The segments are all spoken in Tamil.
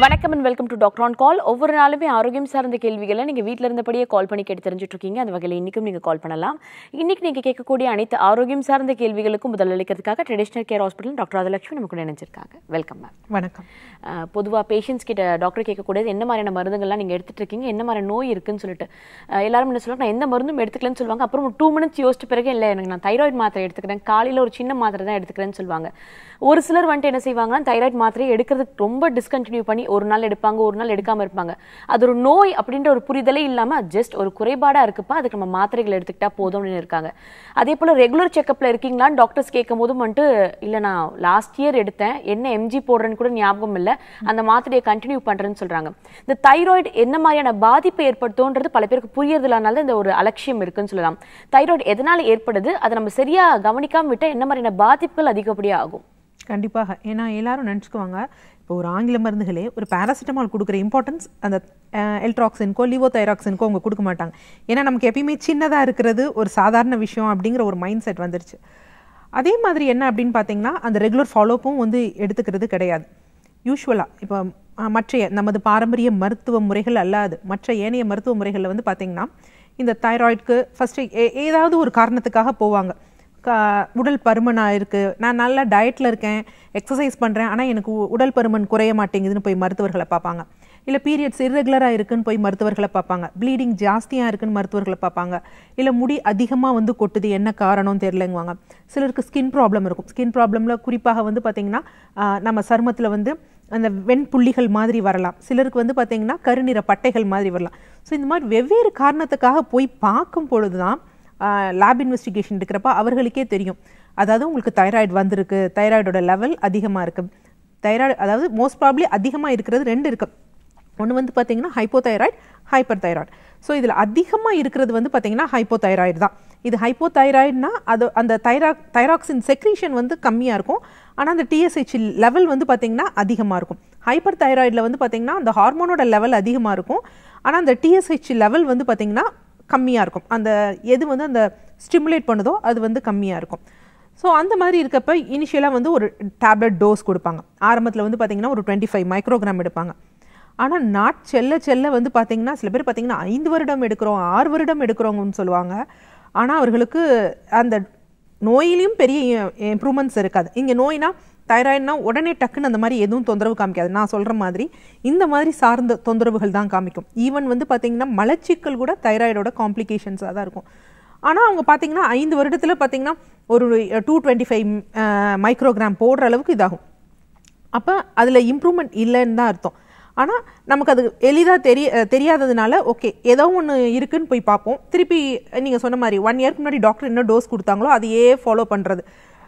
வணக்கம் and welcome to doctor on call ஒவ்வொரு நாளுமே ஆரோக்கியம் சார்ந்த கேள்விகளை நீங்கள் வீட்டில் இருந்தபடியே கால் பண்ணி கேட்டு தெரிஞ்சுட்டு இருக்கீங்க அந்த வகையில் இன்றைக்கும் நீங்கள் கால் பண்ணலாம் இன்னைக்கு நீங்கள் கேட்கக்கூடிய அனைத்து ஆரோக்கியம் சார்ந்த கேள்விகளுக்கும் முதல் அளிக்கிறதுக்காக traditional care hospital doctor Rajalakshmi நமக்கு நினைச்சிருக்காங்க வெல்கம் மேம் வணக்கம் பொதுவாக பேஷண்ட்ஸ் கிட்ட டாக்டர் கேட்கக்கூடியது என்ன மாதிரியான மருந்துகள்லாம் நீங்கள் எடுத்துட்டு இருக்கீங்க என்ன மாதிரி நோய் இருக்குன்னு சொல்லிட்டு அஹ் எல்லாரும் என்ன சொல்லுவாங்க நான் எந்த மருந்தும் எடுத்துக்கலன்னு சொல்லுவாங்க அப்புறம் டூ மினிட்ஸ் யோசிச்ச பிறகு இல்லை எனக்கு நான் தைராய்டு மாத்திரை எடுத்துக்கிறேன் காலையில் ஒரு சின்ன மாத்திரை தான் எடுத்துக்கிறேன்னு சொல்லுவாங்க ஒரு சிலர் வந்துட்டு என்ன செய்வாங்கன்னா தைராய்டு மாத்திரையை எடுக்கிறதுக்கு ரொம்ப டிஸ்கண்டினியூ பண்ணி ஒரு நாள் எடுப்பாங்க ஒரு நாள் எடுக்காம இருப்பாங்க அது ஒரு நோய் அப்படின்ற ஒரு புரிதலே இல்லாம ஜஸ்ட் ஒரு குறைபாடா இருக்குப்பா அதுக்கு நம்ம மாத்திரைகள் எடுத்துக்கிட்டா போதும்னு இருக்காங்க அதே போல ரெகுலர் செக்கப்ல இருக்கீங்களான்னு டாக்டர்ஸ் கேட்கும் போதும் வந்துட்டு இல்ல நான் லாஸ்ட் இயர் எடுத்தேன் என்ன எம்ஜி போடுறேன்னு கூட ஞாபகம் இல்ல அந்த மாத்திரையை கண்டினியூ பண்றேன்னு சொல்றாங்க இந்த தைராய்டு என்ன மாதிரியான பாதிப்பை ஏற்படுத்தும்ன்றது பல பேருக்கு புரியறதுனால இந்த ஒரு அலட்சியம் இருக்குன்னு சொல்லலாம் தைராய்டு எதனால ஏற்படுது அதை நம்ம சரியா கவனிக்காம விட்டா என்ன மாதிரியான பாதிப்புகள் அதிகப்படியா ஆகும் கண்டிப்பாக ஏன்னா எல்லாரும் நினச்சிக்குவாங்க இப்போ ஒரு ஆங்கில மருந்துகளே ஒரு பேராசிட்டமால் கொடுக்குற இம்பார்ட்டன்ஸ் அந்த எல்ட்ராக்சின்கோ லிவோதைராக்சின்கோ அவங்க கொடுக்க மாட்டாங்க ஏன்னா நமக்கு எப்பயுமே சின்னதாக இருக்கிறது ஒரு சாதாரண விஷயம் அப்படிங்கிற ஒரு மைண்ட் செட் வந்துருச்சு அதே மாதிரி என்ன அப்படின்னு பார்த்தீங்கன்னா அந்த ரெகுலர் ஃபாலோப்பும் வந்து எடுத்துக்கிறது கிடையாது யூஸ்வலாக இப்போ அஹ், மற்றைய நமது பாரம்பரிய மருத்துவ முறைகள் அல்லாது மற்ற ஏனைய மருத்துவ முறைகளில் வந்து பார்த்தீங்கன்னா இந்த தைராய்டுக்கு ஃபஸ்ட்டு ஏதாவது ஒரு காரணத்துக்காக போவாங்க க உடல் பருமனாக இருக்குது நான் நல்லா டயட்டில் இருக்கேன் எக்ஸசைஸ் பண்ணுறேன் ஆனால் எனக்கு உ- உடல் பருமன் குறைய மாட்டேங்குதுன்னு போய் மருத்துவர்களை பார்ப்பாங்க இல்லை பீரியட்ஸ் இர்ரெகுலராக இருக்குன்னு போய் மருத்துவர்களை பார்ப்பாங்க ப்ளீடிங் ஜாஸ்தியாக இருக்குன்னு மருத்துவர்களை பார்ப்பாங்க இல்லை முடி அதிகமாக வந்து கொட்டுது என்ன காரணம் தெரிலங்குவாங்க சிலருக்கு ஸ்கின் ப்ராப்ளம் இருக்கும் ஸ்கின் ப்ராப்ளமில் குறிப்பாக வந்து பார்த்திங்கன்னா ஆஹ், நம்ம சருமத்தில் வந்து அந்த வெண்புள்ளிகள் மாதிரி வரலாம் சிலருக்கு வந்து பார்த்திங்கன்னா கருநிற பட்டைகள் மாதிரி வரலாம் ஸோ இந்த மாதிரி வெவ்வேறு காரணத்துக்காக போய் பார்க்கும் பொழுது தான் லேப் இன்வெஸ்டிகேஷன் இருக்கிறப்ப அவர்களுக்கே தெரியும் அதாவது உங்களுக்கு தைராய்டு வந்திருக்கு தைராய்டோட லெவல் அதிகமாக இருக்குது தைராய்டு அதாவது மோஸ்ட் ப்ராப்ளி அதிகமாக இருக்கிறது ரெண்டு இருக்கு ஒன்று வந்து பார்த்தீங்கன்னா ஹைப்போதைராய்டு ஹைப்பர் தைராய்டு ஸோ இதில் அதிகமாக இருக்கிறது வந்து பார்த்தீங்கன்னா ஹைப்போதைராய்டு தான் இது ஹைப்போதைராய்டுனா அது அந்த தைரா தைராக்சின் செக்ரீஷன் வந்து கம்மியாக இருக்கும் ஆனால் அந்த டிஎஸ்ஹெச் லெவல் வந்து பார்த்தீங்கன்னா அதிகமாக இருக்கும் ஹைப்பர் தைராய்டில் வந்து பார்த்தீங்கன்னா அந்த ஹார்மோனோட லெவல் அதிகமாக இருக்கும் ஆனால் அந்த டிஎஸ்ஹெச் லெவல் வந்து பார்த்தீங்கன்னா கம்மியாக இருக்கும் அந்த எது வந்து அந்த ஸ்டிமுலேட் பண்ணுதோ அது வந்து கம்மியாக இருக்கும் ஸோ அந்த மாதிரி இருக்கப்ப இனிஷியலாக வந்து ஒரு டேப்லெட் டோஸ் கொடுப்பாங்க ஆரம்பத்தில் வந்து பார்த்தீங்கன்னா ஒரு டுவெண்ட்டி ஃபைவ் மைக்ரோகிராம் எடுப்பாங்க ஆனால் நாட் செல்ல செல்ல வந்து பார்த்தீங்கன்னா சில பேர் பார்த்தீங்கன்னா ஐந்து வருடம் எடுக்கிறோம் ஆறு வருடம் எடுக்கிறவங்கன்னு சொல்லுவாங்க ஆனால் அவர்களுக்கு அந்த நோயிலையும் பெரிய இம்ப்ரூவ்மெண்ட்ஸ் இருக்காது இங்கே நோய்னா தைராய்டுனா உடனே டக்குன்னு அந்த மாதிரி எதுவும் தொந்தரவு காமிக்காது நான் சொல்கிற மாதிரி இந்த மாதிரி சார்ந்த தொந்தரவுகள் தான் காமிக்கும் ஈவன் வந்து பார்த்தீங்கன்னா மலச்சிக்கல் கூட தைராய்டோட காம்ப்ளிகேஷன்ஸாக தான் இருக்கும் ஆனால் அவங்க பார்த்தீங்கன்னா ஐந்து வருடத்தில் பார்த்தீங்கன்னா ஒரு டூ டுவெண்ட்டி ஃபைவ் மைக்ரோகிராம் போடுற அளவுக்கு இதாகும் அப்போ அதில் இம்ப்ரூவ்மெண்ட் இல்லைன்னு தான் அர்த்தம் ஆனால் நமக்கு அது எளிதாக தெரிய அஹ் தெரியாததுனால ஓகே ஏதோ ஒன்று இருக்குன்னு போய் பார்ப்போம் திருப்பி நீங்கள் சொன்ன மாதிரி ஒன் இயர்க்கு முன்னாடி டாக்டர் என்ன டோஸ் கொடுத்தாங்களோ அதையே ஃபாலோ பண்ணுறது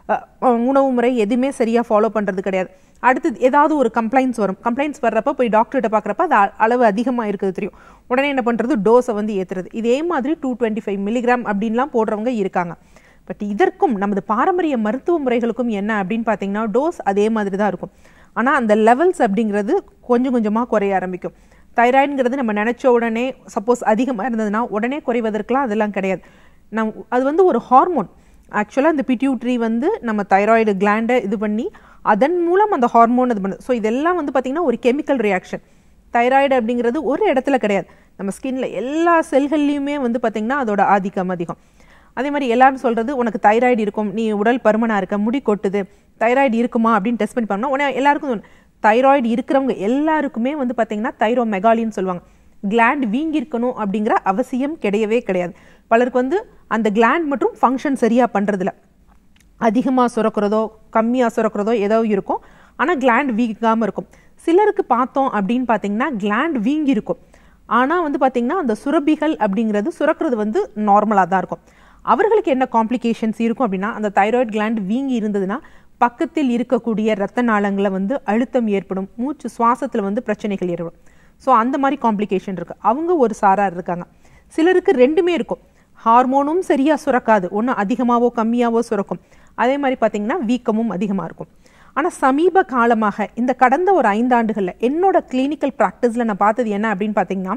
உணவு முறை எதுவுமே சரியாக ஃபாலோ பண்ணுறது கிடையாது அடுத்து ஏதாவது ஒரு கம்ப்ளைண்ட்ஸ் வரும் கம்ப்ளைண்ட்ஸ் வர்றப்ப போய் டாக்டர்கிட்ட பார்க்குறப்ப அது அ- அளவு அதிகமாக இருக்குது தெரியும் உடனே என்ன பண்ணுறது டோஸை வந்து ஏற்றுறது இதே மாதிரி டூ டுவெண்ட்டி ஃபைவ் மில்லிகிராம் அப்படின்லாம் போடுறவங்க இருக்காங்க பட் இதற்கும் நமது பாரம்பரிய மருத்துவ முறைகளுக்கும் என்ன அப்படின்னு பார்த்தீங்கன்னா டோஸ் அதே மாதிரி தான் இருக்கும் ஆனால் அந்த லெவல்ஸ் அப்படிங்கிறது கொஞ்சம் கொஞ்சமாக குறைய ஆரம்பிக்கும் தைராய்டுங்கிறது நம்ம நினச்ச உடனே சப்போஸ் அதிகமாக இருந்ததுன்னா உடனே குறைவதற்கெலாம் அதெல்லாம் கிடையாது நம் அது வந்து ஒரு ஹார்மோன் ஆக்சுவலாக இந்த பிட்யூட்ரி வந்து நம்ம தைராய்டு கிளாண்டை இது பண்ணி அதன் மூலம் அந்த ஹார்மோன் இது பண்ணுது ஸோ இதெல்லாம் வந்து பார்த்திங்கன்னா ஒரு கெமிக்கல் ரியாக்ஷன் தைராய்டு அப்படிங்கிறது ஒரு இடத்துல கிடையாது நம்ம ஸ்கின்ல எல்லா செல்கள்லையுமே வந்து பார்த்திங்கன்னா அதோட ஆதிக்கம் அதிகம் அதே மாதிரி எல்லாரும் சொல்றது உனக்கு தைராய்டு இருக்கும் நீ உடல் பருமனா இருக்க முடி கொட்டுது தைராய்டு இருக்குமா அப்படின்னு டெஸ்ட் பண்ணி பண்ணோம் உடனே எல்லாருக்கும் தைராய்டு இருக்கிறவங்க எல்லாருக்குமே வந்து பார்த்தீங்கன்னா தைரோ மெகாலின்னு சொல்லுவாங்க கிளாண்ட் வீங்கி இருக்கணும் அப்படிங்கிற அவசியம் கிடையவே கிடையாது பலருக்கு வந்து அந்த கிளாண்ட் மற்றும் ஃபங்க்ஷன் சரியா பண்றதில்ல அதிகமாக சுரக்கிறதோ கம்மியாக சுரக்கிறதோ ஏதோ இருக்கும் ஆனால் கிளாண்ட் வீங்காமல் இருக்கும் சிலருக்கு பார்த்தோம் அப்படின்னு பார்த்தீங்கன்னா கிளாண்ட் வீங்கி இருக்கும் ஆனால் வந்து பார்த்தீங்கன்னா அந்த சுரப்பிகள் அப்படிங்கிறது சுரக்கிறது வந்து நார்மலாக தான் இருக்கும் அவர்களுக்கு என்ன காம்ப்ளிகேஷன்ஸ் இருக்கும் அப்படின்னா அந்த தைராய்டு கிளாண்ட் வீங்கி இருந்ததுன்னா பக்கத்தில் இருக்கக்கூடிய ரத்த நாளங்களை வந்து அழுத்தம் ஏற்படும் மூச்சு சுவாசத்தில் வந்து பிரச்சனைகள் ஏற்படும் ஸோ அந்த மாதிரி காம்ப்ளிகேஷன் இருக்கு அவங்க ஒரு சாரார் இருக்காங்க சிலருக்கு ரெண்டுமே இருக்கும் ஹார்மோனும் சரியா சுரக்காது ஒன்று அதிகமாவோ கம்மியாவோ சுரக்கும் அதே மாதிரி பார்த்தீங்கன்னா வீக்கமும் அதிகமாக இருக்கும் ஆனால் சமீப காலமாக இந்த கடந்த ஒரு ஐந்தாண்டுகளில் என்னோட கிளினிக்கல் ப்ராக்டிஸில் நான் பார்த்தது என்ன அப்படின்னு பார்த்தீங்கன்னா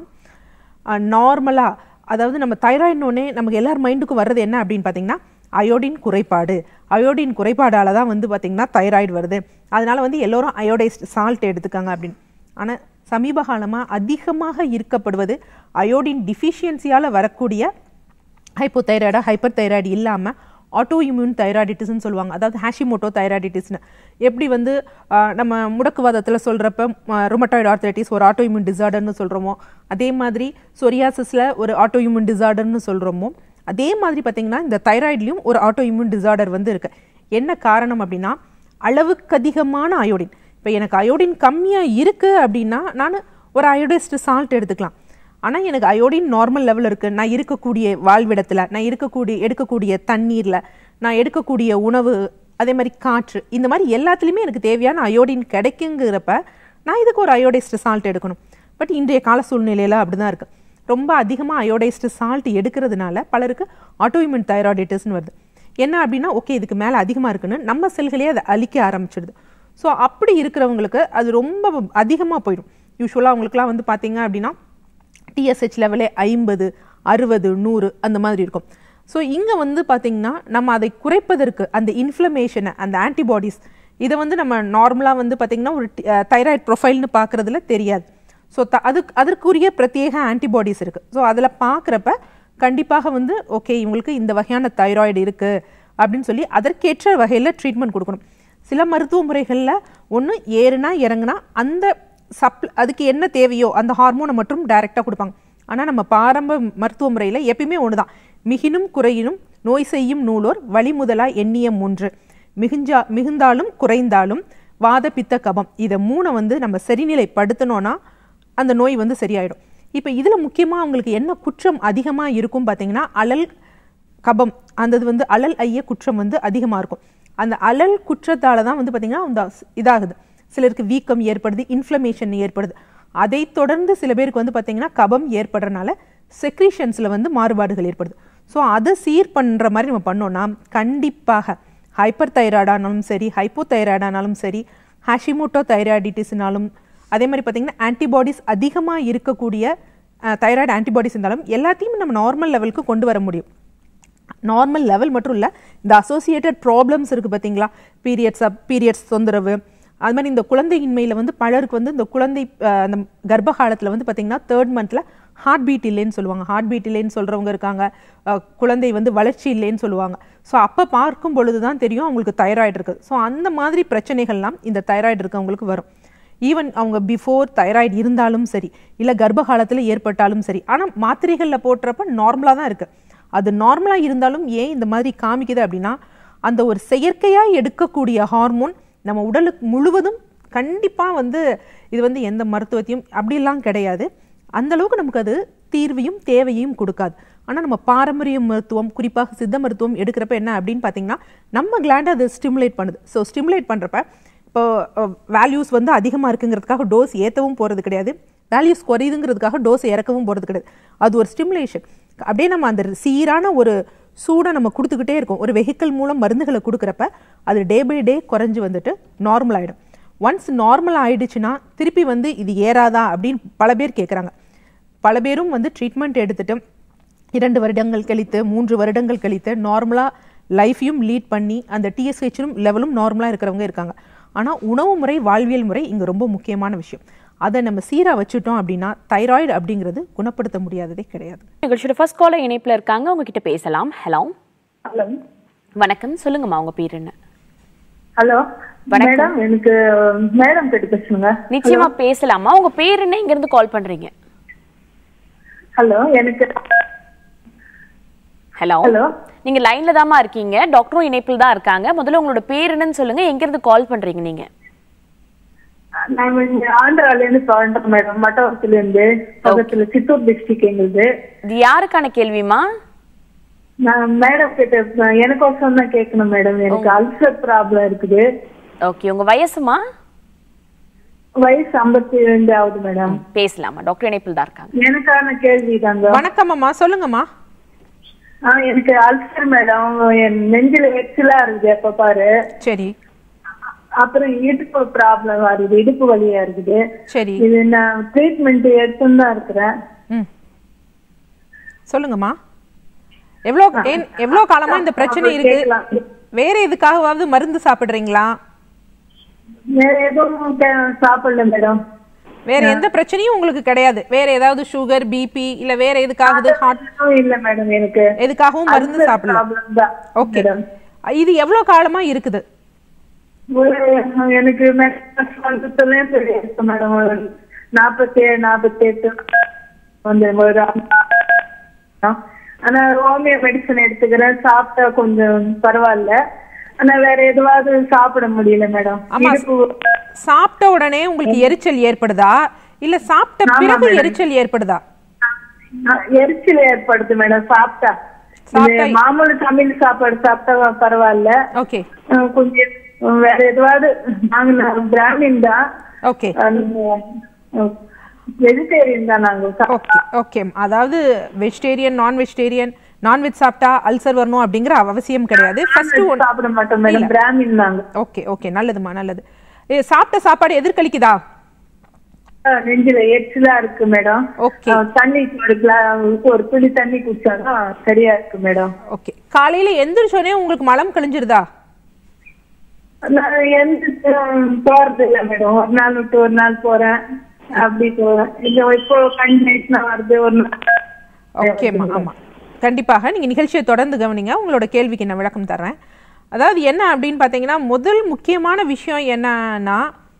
நார்மலாக அதாவது நம்ம தைராய்டுனோடனே நமக்கு எல்லார் மைண்டுக்கும் வர்றது என்ன அப்படின்னு பார்த்தீங்கன்னா அயோடின் குறைபாடு அயோடின் குறைபாடால தான் வந்து பார்த்தீங்கன்னா தைராய்டு வருது அதனால வந்து எல்லோரும் அயோடைஸ்ட் சால்ட் எடுத்துக்காங்க அப்படின்னு ஆனால் சமீப காலமாக அதிகமாக இருக்கப்படுவது அயோடின் டிஃபிஷியன்சியால் வரக்கூடிய ஹைப்போதைராய்டா ஹைப்பர் தைராய்டு இல்லாமல் ஆட்டோ இம்யூன் தைராய்டிட்டிஸ்னு சொல்லுவாங்க அதாவது ஹேஷிமோட்டோ தைராய்டிட்டிஸ்னு எப்படி வந்து ஆஹ், நம்ம முடக்குவாதத்தில் சொல்கிறப்ப ருமட்டாய்டு ஆர்த்தரைட்டிஸ் ஒரு ஆட்டோ இம்யூன் டிசார்டர்னு சொல்கிறோமோ அதே மாதிரி சொரியாசிஸில் ஒரு ஆட்டோ இம்யூன் டிசார்டர்னு சொல்கிறோமோ அதே மாதிரி பார்த்தீங்கன்னா இந்த தைராய்ட்லேயும் ஒரு ஆட்டோ இம்யூன் டிசார்டர் வந்து இருக்கு என்ன காரணம் அப்படின்னா அளவுக்கு அதிகமான அயோடின் இப்போ எனக்கு அயோடின் கம்மியாக இருக்குது அப்படின்னா நான் ஒரு அயோடைஸ்டு சால்ட் எடுத்துக்கலாம் ஆனால் எனக்கு அயோடின் நார்மல் லெவல் இருக்குது நான் இருக்கக்கூடிய வாழ்விடத்தில் நான் இருக்கக்கூடிய எடுக்கக்கூடிய தண்ணீரில் நான் எடுக்கக்கூடிய உணவு அதே மாதிரி காற்று இந்த மாதிரி எல்லாத்துலேயுமே எனக்கு தேவையான அயோடின் கிடைக்குங்கிறப்ப நான் இதுக்கு ஒரு அயோடைஸ்டு சால்ட் எடுக்கணும் பட் இன்றைய கால சூழ்நிலையில் அப்படி தான் இருக்குது ரொம்ப அதிகமாக அயோடைஸ்டு சால்ட் எடுக்கிறதுனால பலருக்கு ஆட்டோஇம்யூன் தைராய்டிட்டிஸ்னு வருது என்ன அப்படின்னா ஓகே இதுக்கு மேலே அதிகமாக இருக்குன்னு நம்ம செல்களே அதை அழிக்க ஆரம்பிச்சிடுது ஸோ அப்படி இருக்கிறவங்களுக்கு அது ரொம்ப அதிகமாக போயிடும் யூஸ்வலாக அவங்களுக்குலாம் வந்து பார்த்தீங்க அப்படின்னா டிஎஸ்ஹெச் லெவலே ஐம்பது அறுபது நூறு அந்த மாதிரி இருக்கும் ஸோ இங்கே வந்து பார்த்தீங்கன்னா நம்ம அதை குறைப்பதற்கு அந்த இன்ஃப்ளமேஷனை அந்த ஆன்டிபாடிஸ் இதை வந்து நம்ம நார்மலாக வந்து பார்த்தீங்கன்னா ஒரு தைராய்டு ப்ரொஃபைல்னு பார்க்குறதுல தெரியாது ஸோ த அதுக்கு அதற்குரிய பிரத்யேக ஆன்டிபாடிஸ் இருக்குது ஸோ அதில் பார்க்குறப்ப கண்டிப்பாக வந்து ஓகே இவங்களுக்கு இந்த வகையான தைராய்டு இருக்குது அப்படின்னு சொல்லி அதற்கேற்ற வகையில் ட்ரீட்மெண்ட் கொடுக்கணும் சில மருத்துவ முறைகளில் ஒன்று ஏறுனா இறங்குனா அந்த சப் அதுக்கு என்ன தேவையோ அந்த ஹார்மோனை மட்டும் டைரெக்டாக கொடுப்பாங்க ஆனால் நம்ம பாரம்ப மருத்துவ முறையில் எப்பயுமே ஒன்று தான் மிகினும் குறையினும் நோய் செய்யும் நூலோர் வழிமுதலா எண்ணிய மூன்று மிகுஞ்சா மிகுந்தாலும் குறைந்தாலும் வாத பித்த கபம் இதை மூணை வந்து நம்ம சரிநிலைப்படுத்தினோன்னா அந்த நோய் வந்து சரியாயிடும் இப்போ இதில் முக்கியமாக அவங்களுக்கு என்ன குற்றம் அதிகமாக இருக்கும் பார்த்தீங்கன்னா அழல் கபம் அந்த இது வந்து அழல் ஐய குற்றம் வந்து அதிகமாக இருக்கும் அந்த அழல் குற்றத்தால தான் வந்து பார்த்தீங்கன்னா அந்த ஸ்- இதாகுது சிலருக்கு வீக்கம் ஏற்படுது இன்ஃப்ளமேஷன் ஏற்படுது அதை தொடர்ந்து சில பேருக்கு வந்து பார்த்தீங்கன்னா கபம் ஏற்படுறனால செக்ரீஷன்ஸில் வந்து மாறுபாடுகள் ஏற்படுது ஸோ அதை சீர் பண்ணுற மாதிரி நம்ம பண்ணோம்னா கண்டிப்பாக ஹைப்பர் தைராய்டானாலும் சரி ஹைப்போ தைராய்டானாலும் சரி ஹாஷிமோட்டோ தைராய்டிட்டிஸ்னாலும் அதே மாதிரி பார்த்தீங்கன்னா ஆன்டிபாடிஸ் அதிகமாக இருக்கக்கூடிய தைராய்டு ஆன்டிபாடிஸ் இருந்தாலும் எல்லாத்தையும் நம்ம நார்மல் லெவலுக்கு கொண்டு வர முடியும் நார்மல் லெவல் மட்டும் இல்லை இந்த அசோசியேட்டட் ப்ராப்ளம்ஸ் இருக்குது பார்த்தீங்களா பீரியட்ஸ் பீரியட்ஸ் தொந்தரவு அது மாதிரி இந்த குழந்தையின்மையில் வந்து பலருக்கு வந்து இந்த குழந்தை அஹ், அந்த கர்ப்ப காலத்தில் வந்து பார்த்தீங்கன்னா தேர்ட் மந்த்தில் ஹார்ட் பீட் இல்லைன்னு சொல்லுவாங்க ஹார்ட் பீட் இல்லைன்னு சொல்கிறவங்க இருக்காங்க அஹ், குழந்தை வந்து வளர்ச்சி இல்லைன்னு சொல்லுவாங்க ஸோ அப்போ பார்க்கும் பொழுது தான் தெரியும் அவங்களுக்கு தைராய்டு இருக்குது ஸோ அந்த மாதிரி பிரச்சனைகள்லாம் இந்த தைராய்டு இருக்கவங்களுக்கு வரும் ஈவன் அவங்க பிஃபோர் தைராய்டு இருந்தாலும் சரி இல்லை கர்ப்ப காலத்தில் ஏற்பட்டாலும் சரி ஆனால் மாத்திரைகளில் போட்டுறப்ப நார்மலாக தான் இருக்குது அது நார்மலாக இருந்தாலும் ஏன் இந்த மாதிரி காமிக்குது அப்படின்னா அந்த ஒரு செயற்கையாக எடுக்கக்கூடிய ஹார்மோன் நம்ம உடலுக்கு முழுவதும் கண்டிப்பாக வந்து இது வந்து எந்த மருத்துவத்தையும் அப்படிலாம் கிடையாது அந்த அளவுக்கு நமக்கு அது தீர்வையும் தேவையும் கொடுக்காது ஆனால் நம்ம பாரம்பரிய மருத்துவம் குறிப்பாக சித்த மருத்துவம் எடுக்கிறப்ப என்ன அப்படின்னு பார்த்தீங்கன்னா நம்ம கிளாண்டை அது ஸ்டிமுலேட் பண்ணுது ஸோ ஸ்டிமுலேட் பண்ணுறப்ப இப்போ வேல்யூஸ் வந்து அதிகமாக இருக்குங்கிறதுக்காக டோஸ் ஏற்றவும் போகிறது கிடையாது வேல்யூஸ் குறையுதுங்கிறதுக்காக டோஸ் இறக்கவும் போகிறது கிடையாது அது ஒரு ஸ்டிமுலேஷன் அப்படியே நம்ம அந்த சீரான ஒரு சூடை நம்ம கொடுத்துக்கிட்டே இருக்கோம் ஒரு வெஹிக்கிள் மூலம் மருந்துகளை கொடுக்குறப்ப அது டே பை டே குறைஞ்சு வந்துட்டு நார்மல் ஆகிடும் ஒன்ஸ் நார்மல் ஆயிடுச்சுன்னா திருப்பி வந்து இது ஏறாதா அப்படின்னு பல பேர் கேட்குறாங்க பல பேரும் வந்து ட்ரீட்மெண்ட் எடுத்துட்டு இரண்டு வருடங்கள் கழித்து மூன்று வருடங்கள் கழித்து நார்மலாக லைஃப்பையும் லீட் பண்ணி அந்த டிஎஸ்ஹெச்சும் லெவலும் நார்மலாக இருக்கிறவங்க இருக்காங்க ஆனால் உணவு முறை வாழ்வியல் முறை இங்கே ரொம்ப முக்கியமான விஷயம் அதை நம்ம சீராக வச்சுட்டோம் அப்படின்னா தைராய்டு அப்படிங்கிறது குணப்படுத்த முடியாததே கிடையாது நிகழ்ச்சியோட ஃபர்ஸ்ட் காலர் இணைப்புல இருக்காங்க உங்ககிட்ட பேசலாம் ஹலோ ஹலோ வணக்கம் சொல்லுங்கம்மா உங்க பேர் என்ன ஹலோ வணக்கம். மேடம் எனக்கு மேடம் கிட்ட பேசணுங்க நிச்சயமா பேசலாமா உங்க பேர் என்ன இங்க இருந்து கால் பண்றீங்க ஹலோ எனக்கு ஹலோ ஹலோ நீங்க லைன்ல தாமா இருக்கீங்க டாக்டரும் இணைப்பில் தான் இருக்காங்க முதல்ல உங்களோட பேர் என்னன்னு சொல்லுங்க எங்க இருந்து கால் பண்றீங்க நீங்க நான் இங்க ஆந்திரால இருந்து சொல்றேன் மேடம் மட்டவரத்துல இருந்து பக்கத்துல சித்தூர் டிஸ்ட்ரிக்ட் எங்களுது இது யாருக்கான கேள்விமா நான் மேடம் கிட்ட எனக்கோசம் தான் கேட்கணும் மேடம் எனக்கு அல்சர் ப்ராப்ளம் இருக்குது ஓகே உங்க வயசுமா வயசு ஐம்பத்தி ரெண்டு ஆகுது மேடம் பேசலாமா டாக்டர் இணைப்பில் தான் இருக்காங்க எனக்கான கேள்வி தாங்க வணக்கம் அம்மா சொல்லுங்கம்மா ஆ, எனக்கு அல்சர் மேடம் என் நெஞ்சில எச்சிலா இருக்குது எப்ப பாரு சரி அப்புறம் இடுப்பு ப்ராப்ளம் வருது இடுப்பு வலியா இருக்குது சரி இது நான் ட்ரீட்மெண்ட் எடுத்துன்னு தான் இருக்கிறேன் ம் சொல்லுங்கம்மா எவ்வளோ ஏன் எவ்வளோ காலமா இந்த பிரச்சனை அப்புறம் இருக்கு கேட்கலாம். வேற எதுக்காகவாவது மருந்து சாப்பிடுறீங்களா வேற எதுவும் கே- சாப்பிடல மேடம் வேற எந்த பிரச்சனையும் உங்களுக்கு கிடையாது வேற ஏதாவது சுகர் பிபி இல்ல வேற எதுக்காவது ஹார்ட் ஒண்ணும் இல்ல மேடம் எனக்கு எதுக்காகவும் மருந்து சாப்பிடலாம் ப்ராப்ளம் தான் ஓகே இது எவ்வளவு காலமா இருக்குது ஒரு எனக்கு மெடிசன் இருக்கு மேடம் ஒரு நாற்பத்தி ஏழு நாற்பத்தி எட்டு வந்து ஒரு ஆனா ஹோமியோ மெடிசன் எடுத்துக்கிறேன் சாப்பிட்டா கொஞ்சம் பரவாயில்ல ஆனா வேற எதுவாவது சாப்பிட முடியல மேடம் ஆமா. இடுப்பு சாப்பிட்ட உடனே உங்களுக்கு எரிச்சல் ஏற்படுதா இல்ல சாப்பிட்ட ஆமா, பிறகு madam. எரிச்சல் ஏற்படுதா ஆ, எரிச்சல் ஏற்படுது மேடம் சாப்பிட்டா சாப்பிட்டா- இந்த மாமூலு தமிழ் சாப்பாடு சாப்பிட்டா பரவாயில்ல ஓகே ஆ, கொஞ்சம் வேற எதுவாவது நாங்க பிராமின் தான் ஓகே வெஜிடேரியன் தான் நாங்க சா- ஓகே ஓகே அதாவது வெஜிடேரியன் நான் வெஜிடேரியன் நான்வெஜ் சாப்பிட்டா அல்சர் வரணும் அப்படிங்கிற அவசியம் கிடையாது ஃபர்ஸ்ட் ஒன் சாப்பிட மாட்டோம் மேடம் பிராமின் நாங்க ஓகே ஓகே நல்லதுமா நல்லது ஏ, சாப்பிட்ட சாப்பாடு எதிர்கலிக்குதா ஆ, நெஞ்சில எரிச்சலா இருக்கு மேடம் ஓகே ஆ, தண்ணி ஒரு கிளா- ஒரு துளி தண்ணி குடிச்சாதான் சரியா இருக்கு மேடம் ஓகே காலையில எந்திரிச்சோடனே உங்களுக்கு மலம் கழிஞ்சிருதா நான் எந்த போறது இல்ல மேடம் ஒரு நாள் விட்டு ஒரு நாள் போறேன் அப்படி போறேன் இந்த இப்போ கண்டினியூஷனா வருது ஒரு நாள் ஓகேம்மா ஆமா கண்டிப்பாக நீங்க நிகழ்ச்சியை தொடர்ந்து கவனிங்க உங்களோட கேள்விக்கு நான் விளக்கம் தர்றேன் அதாவது என்ன அப்படின்னு பார்த்தீங்கன்னா முதல் முக்கியமான விஷயம் என்னன்னா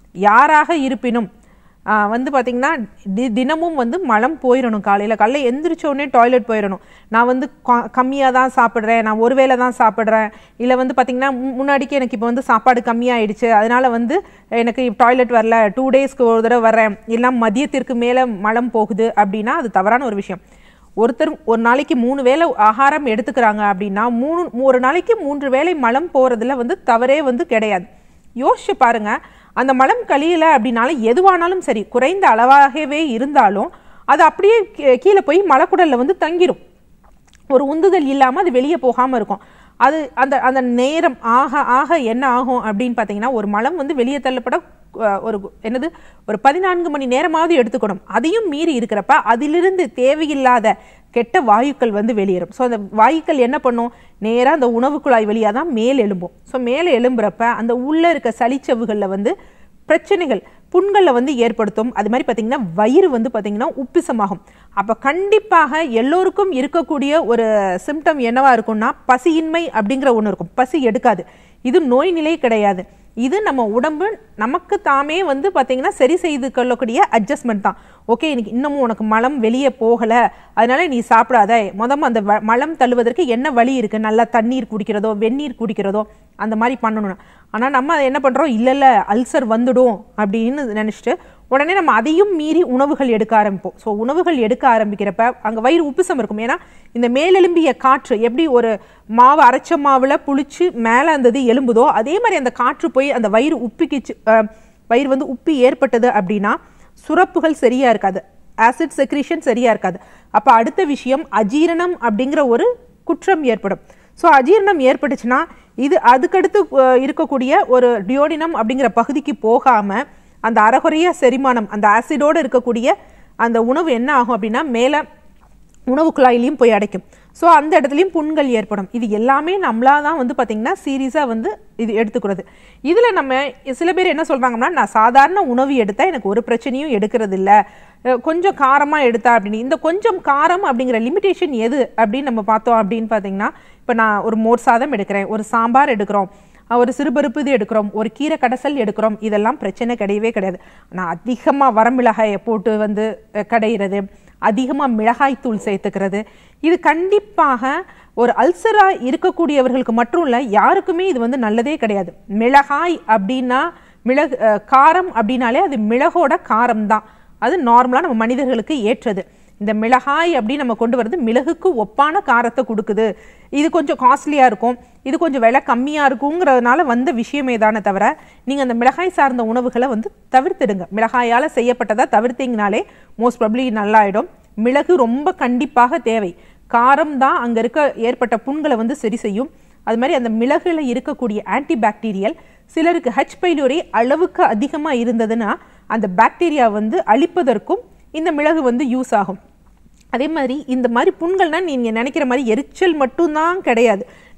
யாராக இருப்பினும் ஆ, வந்து பார்த்தீங்கன்னா தி தினமும் வந்து மலம் போயிடணும் காலையில் காலையில் எந்திரிச்ச உடனே டாய்லெட் போயிடணும் நான் வந்து கம்மியாக தான் சாப்பிட்றேன் நான் ஒரு வேளை தான் சாப்பிட்றேன் இல்லை வந்து பார்த்தீங்கன்னா மு- முன்னாடிக்கு எனக்கு இப்போ வந்து சாப்பாடு கம்மியாயிடுச்சு அதனால வந்து எனக்கு டாய்லெட் வரல டூ டேஸ்க்கு ஒரு தடவை வரேன் இல்லை மதியத்திற்கு மேலே மலம் போகுது அப்படின்னா அது தவறான ஒரு விஷயம் ஒருத்தர் ஒரு நாளைக்கு மூணு வேளை ஆகாரம் எடுத்துக்கிறாங்க அப்படின்னா மூணு ஒரு நாளைக்கு மூன்று வேளை மலம் போறதுல வந்து தவறே வந்து கிடையாது யோசிச்சு பாருங்க அந்த மலம் கழியல அப்படின்னாலும் எதுவானாலும் சரி குறைந்த அளவாகவே இருந்தாலும் அது அப்படியே கீ- கீழே போய் மலக்குடல்ல வந்து தங்கிரும் ஒரு உந்துதல் இல்லாமல் அது வெளியே போகாமல் இருக்கும் அது அந்த அந்த நேரம் ஆக ஆக என்ன ஆகும் அப்படின்னு பார்த்தீங்கன்னா ஒரு மலம் வந்து வெளியே தள்ளப்பட அஹ், ஒரு என்னது ஒரு பதினான்கு மணி நேரமாவது எடுத்துக்கணும் அதையும் மீறி இருக்கிறப்ப அதிலிருந்து தேவையில்லாத கெட்ட வாயுக்கள் வந்து வெளியேறும் ஸோ அந்த வாயுக்கள் என்ன பண்ணும் நேராக அந்த உணவு குழாய் வழியாக தான் மேல் எழும்பும் ஸோ மேலே எழும்புறப்ப அந்த உள்ளே இருக்க சளிச்சவுகளில் வந்து பிரச்சனைகள் புண்களில் வந்து ஏற்படுத்தும் அது மாதிரி பார்த்தீங்கன்னா வயிறு வந்து பார்த்தீங்கன்னா உப்பிசமாகும் அப்போ கண்டிப்பாக எல்லோருக்கும் இருக்கக்கூடிய ஒரு சிம்டம் என்னவா இருக்கும்னா பசியின்மை அப்படிங்கிற ஒன்று இருக்கும் பசி எடுக்காது இது நோய் நிலை கிடையாது இது நம்ம உடம்பு நமக்கு தாமே வந்து பார்த்தீங்கன்னா சரி செய்து கொள்ளக்கூடிய அட்ஜஸ்ட்மெண்ட் தான் ஓகே இன்னைக்கு இன்னமும் உனக்கு மலம் வெளியே போகலை அதனால நீ சாப்பிடாத முதல்ல அந்த வ- மலம் தள்ளுவதற்கு என்ன வழி இருக்கு நல்லா தண்ணீர் குடிக்கிறதோ வெந்நீர் குடிக்கிறதோ அந்த மாதிரி பண்ணணும் ஆனால் நம்ம அதை என்ன பண்ணுறோம் இல்லை இல்லை அல்சர் வந்துடும் அப்படின்னு நினச்சிட்டு உடனே நம்ம அதையும் மீறி உணவுகள் எடுக்க ஆரம்பிப்போம் ஸோ உணவுகள் எடுக்க ஆரம்பிக்கிறப்ப அங்கே வயிறு உப்புசம் இருக்கும் ஏன்னா இந்த மேலெலும்பிய காற்று எப்படி ஒரு மாவு அரைச்ச மாவில் புளிச்சு மேலே அந்த இது எலும்புதோ அதே மாதிரி அந்த காற்று போய் அந்த வயிறு உப்பிக்கிச்சு அஹ், வயிறு வந்து உப்பி ஏற்பட்டது அப்படின்னா சுரப்புகள் சரியா இருக்காது ஆசிட் செக்ரீஷன் சரியா இருக்காது அப்போ அடுத்த விஷயம் அஜீரணம் அப்படிங்கிற ஒரு குற்றம் ஏற்படும் ஸோ அஜீரணம் ஏற்பட்டுச்சுன்னா இது அதுக்கடுத்து அஹ், இருக்கக்கூடிய ஒரு டியோடினம் அப்படிங்கிற பகுதிக்கு போகாம அந்த அறகுறைய செரிமானம் அந்த ஆசிடோடு இருக்கக்கூடிய அந்த உணவு என்ன ஆகும் அப்படின்னா மேலே உணவு குழாயிலையும் போய் அடைக்கும் ஸோ அந்த இடத்துலையும் புண்கள் ஏற்படும் இது எல்லாமே நம்மளா தான் வந்து பார்த்திங்கன்னா சீரியஸாக வந்து இது எடுத்துக்கிறது இதில் நம்ம சில பேர் என்ன சொல்கிறாங்கன்னா நான் சாதாரண உணவு எடுத்தால் எனக்கு ஒரு பிரச்சனையும் எடுக்கிறது இல்லை அஹ் கொஞ்சம் காரமாக எடுத்தா அப்படின்னு இந்த கொஞ்சம் காரம் அப்படிங்கிற லிமிட்டேஷன் எது அப்படின்னு நம்ம பார்த்தோம் அப்படின்னு பார்த்தீங்கன்னா இப்போ நான் ஒரு மோர் சாதம் எடுக்கிறேன் ஒரு சாம்பார் எடுக்கிறோம் அஹ் ஒரு சிறுபருப்பு இது எடுக்கிறோம் ஒரு கீரை கடைசல் எடுக்கிறோம் இதெல்லாம் பிரச்சனை கிடையவே கிடையாது ஆனால் அதிகமாக வரமிளகாயை போட்டு வந்து அஹ், கடையிறது அதிகமாக மிளகாய் தூள் சேர்த்துக்கிறது இது கண்டிப்பாக ஒரு அல்சராக இருக்கக்கூடியவர்களுக்கு மட்டும் இல்லை யாருக்குமே இது வந்து நல்லதே கிடையாது மிளகாய் அப்படின்னா மிளகு அஹ், காரம் அப்படின்னாலே அது மிளகோட காரம் தான் அது நார்மலாக நம்ம மனிதர்களுக்கு ஏற்றது இந்த மிளகாய் அப்படின்னு நம்ம கொண்டு வரது மிளகுக்கு ஒப்பான காரத்தை கொடுக்குது இது கொஞ்சம் காஸ்ட்லியாக இருக்கும் இது கொஞ்சம் விலை கம்மியாக இருக்குங்கிறதுனால வந்த விஷயமே தானே தவிர நீங்கள் அந்த மிளகாய் சார்ந்த உணவுகளை வந்து தவிர்த்துடுங்க மிளகாயால் செய்யப்பட்டதா தவிர்த்தீங்கனாலே மோஸ்ட் ப்ராப்ளி நல்லாயிடும் மிளகு ரொம்ப கண்டிப்பாக தேவை காரம் தான் அங்கே இருக்க ஏற்பட்ட புண்களை வந்து சரி செய்யும் அது மாதிரி அந்த மிளகுல இருக்கக்கூடிய ஆன்டி பாக்டீரியல் சிலருக்கு ஹெச் பைலோரி அளவுக்கு அதிகமாக இருந்ததுன்னா அந்த பாக்டீரியா வந்து அழிப்பதற்கும் இந்த மிளகு வந்து யூஸ் ஆகும் அதே மாதிரி இந்த மாதிரி புண்கள்னா நீங்கள் நினைக்கிற மாதிரி எரிச்சல் மட்டும்தான் கிடையாது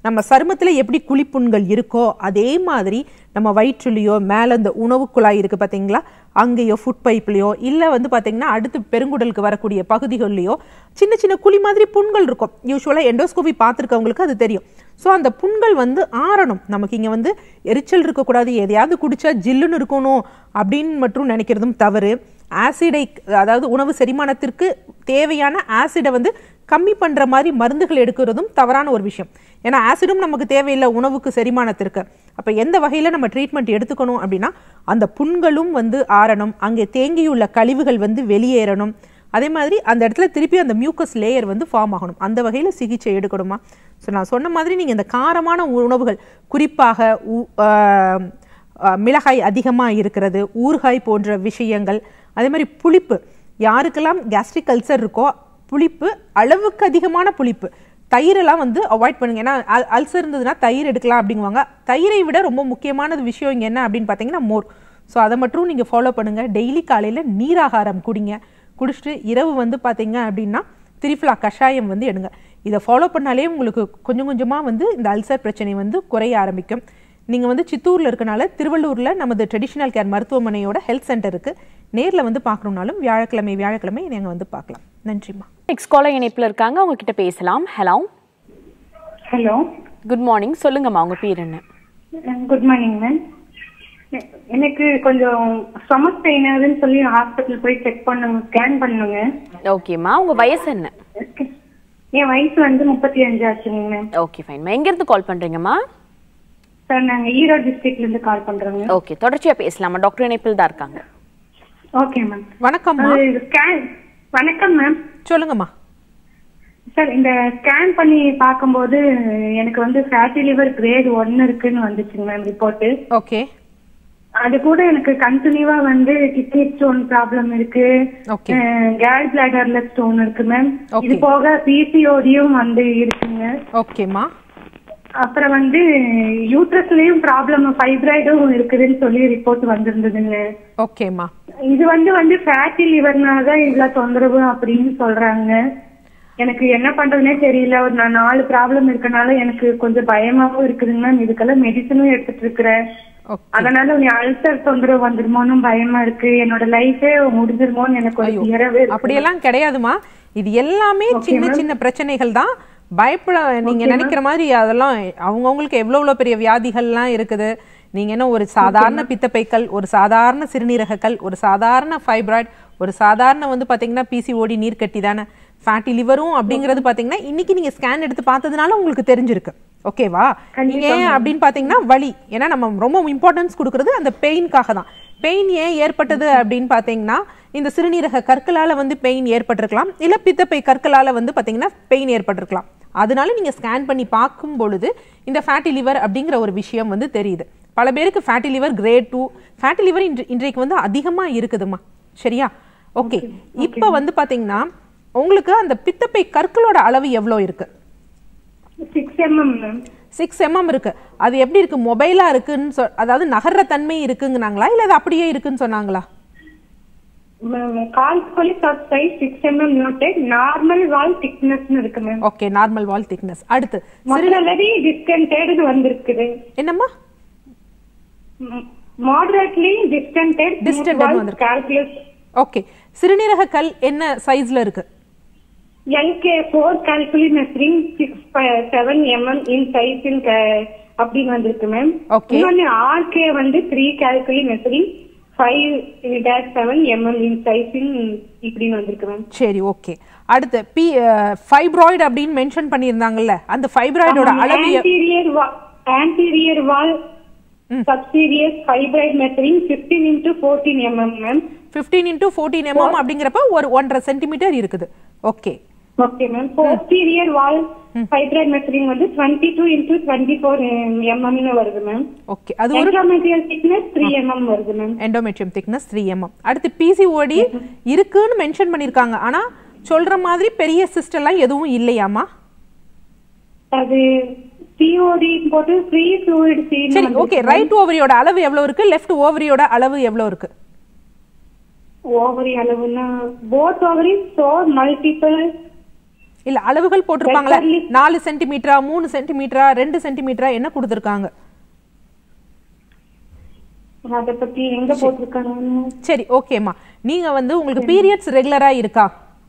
நம்ம சருமத்தில் எப்படி குழிப்புண்கள் இருக்கோ அதே மாதிரி நம்ம வயிற்றுலையோ மேலே இந்த உணவு குழாய் இருக்குது பார்த்தீங்களா அங்கேயோ ஃபுட் பைப்லையோ இல்லை வந்து பார்த்தீங்கன்னா அடுத்து பெருங்குடலுக்கு வரக்கூடிய பகுதிகள்லையோ சின்ன சின்ன குழி மாதிரி புண்கள் இருக்கும் யூஸ்வலாக எண்டோஸ்கோபி பார்த்துருக்கவங்களுக்கு அது தெரியும் ஸோ அந்த புண்கள் வந்து ஆறணும் நமக்கு இங்கே வந்து எரிச்சல் இருக்கக்கூடாது எதையாவது குடிச்சா ஜில்லுன்னு இருக்கணும் அப்படின்னு மட்டும் நினைக்கிறதும் தவறு ஆசிடை அதாவது உணவு செரிமானத்திற்கு தேவையான ஆசிடை வந்து கம்மி பண்ணுற மாதிரி மருந்துகள் எடுக்கிறதும் தவறான ஒரு விஷயம் ஏன்னா ஆசிடும் நமக்கு தேவையில்லை உணவுக்கு செரிமானத்திற்கு அப்போ எந்த வகையில் நம்ம ட்ரீட்மெண்ட் எடுத்துக்கணும் அப்படின்னா அந்த புண்களும் வந்து ஆறணும் அங்கே தேங்கியுள்ள கழிவுகள் வந்து வெளியேறணும் அதே மாதிரி அந்த இடத்துல திருப்பி அந்த மியூக்கஸ் லேயர் வந்து ஃபார்ம் ஆகணும் அந்த வகையில் சிகிச்சை எடுக்கணுமா ஸோ நான் சொன்ன மாதிரி நீங்கள் இந்த காரமான உணவுகள் குறிப்பாக உ- ஆஹ் ஆஹ் மிளகாய் அதிகமாக இருக்கிறது ஊறுகாய் போன்ற விஷயங்கள் அதே மாதிரி புளிப்பு யாருக்கெல்லாம் கேஸ்ட்ரிக் அல்சர் இருக்கோ புளிப்பு அளவுக்கு அதிகமான புளிப்பு தயிரெல்லாம் வந்து அவாய்ட் பண்ணுங்க ஏன்னா அல் அல்சர் இருந்ததுன்னா தயிர் எடுக்கலாம் அப்படிங்குவாங்க தயிரை விட ரொம்ப முக்கியமான விஷயம் இங்கே என்ன அப்படின்னு பார்த்தீங்கன்னா மோர் ஸோ அதை மட்டும் நீங்கள் ஃபாலோ பண்ணுங்கள் டெய்லி காலையில் நீராகாரம் குடிங்க குடிச்சிட்டு இரவு வந்து பார்த்தீங்க அப்படின்னா திரிஃபுலா கஷாயம் வந்து எடுங்க இதை ஃபாலோ பண்ணாலே உங்களுக்கு கொஞ்சம் கொஞ்சமாக வந்து இந்த அல்சர் பிரச்சனை வந்து குறைய ஆரம்பிக்கும் நீங்கள் வந்து சித்தூரில் இருக்கனால திருவள்ளூரில் நமது ட்ரெடிஷ்னல் கேர் மருத்துவமனையோட ஹெல்த் சென்டர் இருக்குது நேரில் வந்து பார்க்கணுன்னாலும் வியாழக்கிழமை வியாழக்கிழமை நீங்கள் வந்து பார்க்கலாம் நன்றிம்மா நெக்ஸ்ட் காலர் இணைப்புல இருக்காங்க அவங்க கிட்ட பேசலாம் ஹலோ ஹலோ குட் மார்னிங் சொல்லுங்கம்மா உங்க பேர் என்ன குட் மார்னிங் மேம் எனக்கு கொஞ்சம் ஸ்டொமக் பெயின் ஆகுதுன்னு சொல்லி ஹாஸ்பிட்டல் போய் செக் பண்ணுங்க ஸ்கேன் பண்ணுங்க ஓகேம்மா உங்க வயசு என்ன என் வயசு வந்து முப்பத்தி அஞ்சு ஆச்சுங்க மேம் ஓகே ஃபைன்மா எங்க இருந்து கால் பண்றீங்கம்மா சார் நாங்க ஈரோடு டிஸ்ட்ரிக்ட்ல இருந்து கால் பண்றோங்க ஓகே தொடர்ச்சியா பேசலாமா டாக்டர் இணைப்பில் தான் இருக்காங்க ஓகே மேம் வணக்கம்மா அது ஸ்கேன் வணக்கம் மேம் சொல்லுங்கம்மா சார் இந்த ஸ்கேன் பண்ணி பார்க்கும்போது எனக்கு வந்து ஃபேட்டி லிவர் கிரேட் ஒன்னு இருக்குன்னு வந்துச்சுங்க மேம் ரிப்போர்ட் ஓகே அது கூட எனக்கு கண்டினியூவா வந்து கிட்னி ஸ்டோன் ப்ராப்ளம் இருக்கு ஓகே கேல் பிளாடர்ல ஸ்டோன் இருக்கு மேம் Okay. இது போக பிசிஓடியும் வந்து இருக்குங்க ஓகேம்மா அப்புறம் வந்து யூட்ரஸ்லயும் ப்ராப்ளம் ஃபைப்ராய்டும் இருக்குதுன்னு சொல்லி ரிப்போர்ட் வந்திருந்ததுங்க ஓகேம்மா இது வந்து வந்து ஃபேட்டி லிவர்னால தான் இவ்வளவு தொந்தரவு அப்படின்னு சொல்றாங்க எனக்கு என்ன பண்றதுனே தெரியல ஒரு நான் நாலு ப்ராப்ளம் இருக்கனால எனக்கு கொஞ்சம் பயமாவும் இருக்குதுங்க மேம் இதுக்கெல்லாம் மெடிசனும் எடுத்துட்டு இருக்கிறேன் ஓகே அதனால நீ அல்சர் தொந்தரவு வந்துருமோன்னு பயமா இருக்கு என்னோட லைஃபே முடிஞ்சிருமோன்னு எனக்கு ஒரு ஃபியராவே இருக்கு அப்படியெல்லாம் கிடையாதுமா இது எல்லாமே சின்ன சின்ன பிரச்சனைகள் தான் பயப்பட நீங்க நினைக்கிற மாதிரி அதெல்லாம் அவங்கவுங்களுக்கு எவ்வளவு எவ்வளவு பெரிய வியாதிகள்லாம் இருக்குது நீங்க என்ன ஒரு சாதாரண பித்தப்பைக்கல் ஒரு சாதாரண சிறுநீரகக்கல் ஒரு சாதாரண ஃபைப்ராய்ட் ஒரு சாதாரண வந்து பாத்தீங்கன்னா பிசிஓடி நீர்க்கட்டி தானே ஃபேட்டி லிவரும் அப்படிங்கிறது பாத்தீங்கன்னா இன்னைக்கு நீங்க ஸ்கேன் எடுத்து பார்த்ததுனால உங்களுக்கு தெரிஞ்சிருக்கு ஓகேவா நீங்க ஏன் அப்படின்னு பாத்தீங்கன்னா வலி ஏன்னா நம்ம ரொம்ப இம்பார்ட்டன்ஸ் கொடுக்கறது அந்த பெயின்காக தான் பெயின் ஏன் ஏற்பட்டது அப்படின்னு பாத்தீங்கன்னா இந்த சிறுநீரக கற்களால வந்து பெயின் ஏற்பட்டிருக்கலாம் இல்ல பித்தப்பை கற்களால வந்து பாத்தீங்கன்னா பெயின் ஏற்பட்டிருக்கலாம் அதனால நீங்க ஸ்கேன் பண்ணி பார்க்கும் பொழுது இந்த ஃபேட்டி லிவர் அப்படிங்கிற ஒரு விஷயம் வந்து தெரியுது பல பேருக்கு fatty liver grade two fatty liver இன்று இன்றைக்கு வந்து அதிகமா இருக்குதுமா சரியா ஓகே இப்போ வந்து பாத்தீங்கன்னா உங்களுக்கு அந்த பித்தப்பை கற்களோட அளவு எவ்வளோ இருக்கு six mm ma'am six mm இருக்கு அது எப்படி இருக்கு மொபைலா இருக்குன்னு சொ அதாவது நகர்ற தன்மை இருக்குங்கனாங்களா இல்ல அது அப்படியே இருக்குன்னு சொன்னாங்களா கால் சொல்லி sub size six mm noted normal wall திக்னஸ்னு இருக்கு ma'am okay normal wall thickness அடுத்து முதல்லடி டிஸ்டன்டேடு வந்திருக்குது என்னம்மா மாடரேட்லி டிஸ்டன்டேட் Distented வந்திருக்கு. கால்குலஸ் ஓகே சிறுநீரக கல் என்ன சைஸ்ல இருக்கு LK four calculi measuring six seven mm in size in அப்படின்னு வந்திருக்கு மேம் Okay. இன்னொன்னு ஆர்கே வந்து three calculi measuring five dash seven mm in size in இப்படின்னு வந்திருக்கு மேம் சரி ஓகே அடுத்து பி ஃபைப்ராய்டு அப்படின்னு மென்ஷன் பண்ணியிருந்தாங்கல்ல அந்த ஃபைப்ராய்டோட அளவு எ- anterior wa- anterior wall subserious fibroid measuring 15 into 14 mm ma'am 15 into fourteen mm அப்படிங்கிறப்ப ஒரு ஒன்றரை சென்டிமீட்டர் இருக்குது okay okay ma'am posterior wall fibroid measuring வந்து 22 into 24 mm னு வருது மேம் ஓகே அது ஒரு endometrial thickness 3 mm வருது ma'am endometrium thickness three mm அடுத்து பிசிஓடி இருக்குன்னு மென்ஷன் பண்ணியிருக்காங்க ஆனா சொல்ற மாதிரி பெரிய சிஸ்ட் எல்லாம் எதுவும் இல்லையாமா அது COD போட்டு free fluid C னு சரி வந்திருக்கு. ஓகே ரைட் ஓவரியோட அளவு எவ்வளவு இருக்கு லெஃப்ட் ஓவரியோட அளவு எவ்வளவு இருக்கு ovary அளவுன்னா both ovaries so multiple இல்ல அளவுகள் போட்டிருப்பாங்களா Regularly- நாலு சென்டிமீட்டரா மூணு சென்டிமீட்டரா ரெண்டு சென்டிமீட்டரா என்ன கொடுத்துருக்காங்க அத பத்தி எங்க போட்டிருக்காங்க சரி ஓகேம்மா நீங்க வந்து உங்களுக்கு பீரியட்ஸ் ரெகுலரா இருக்கா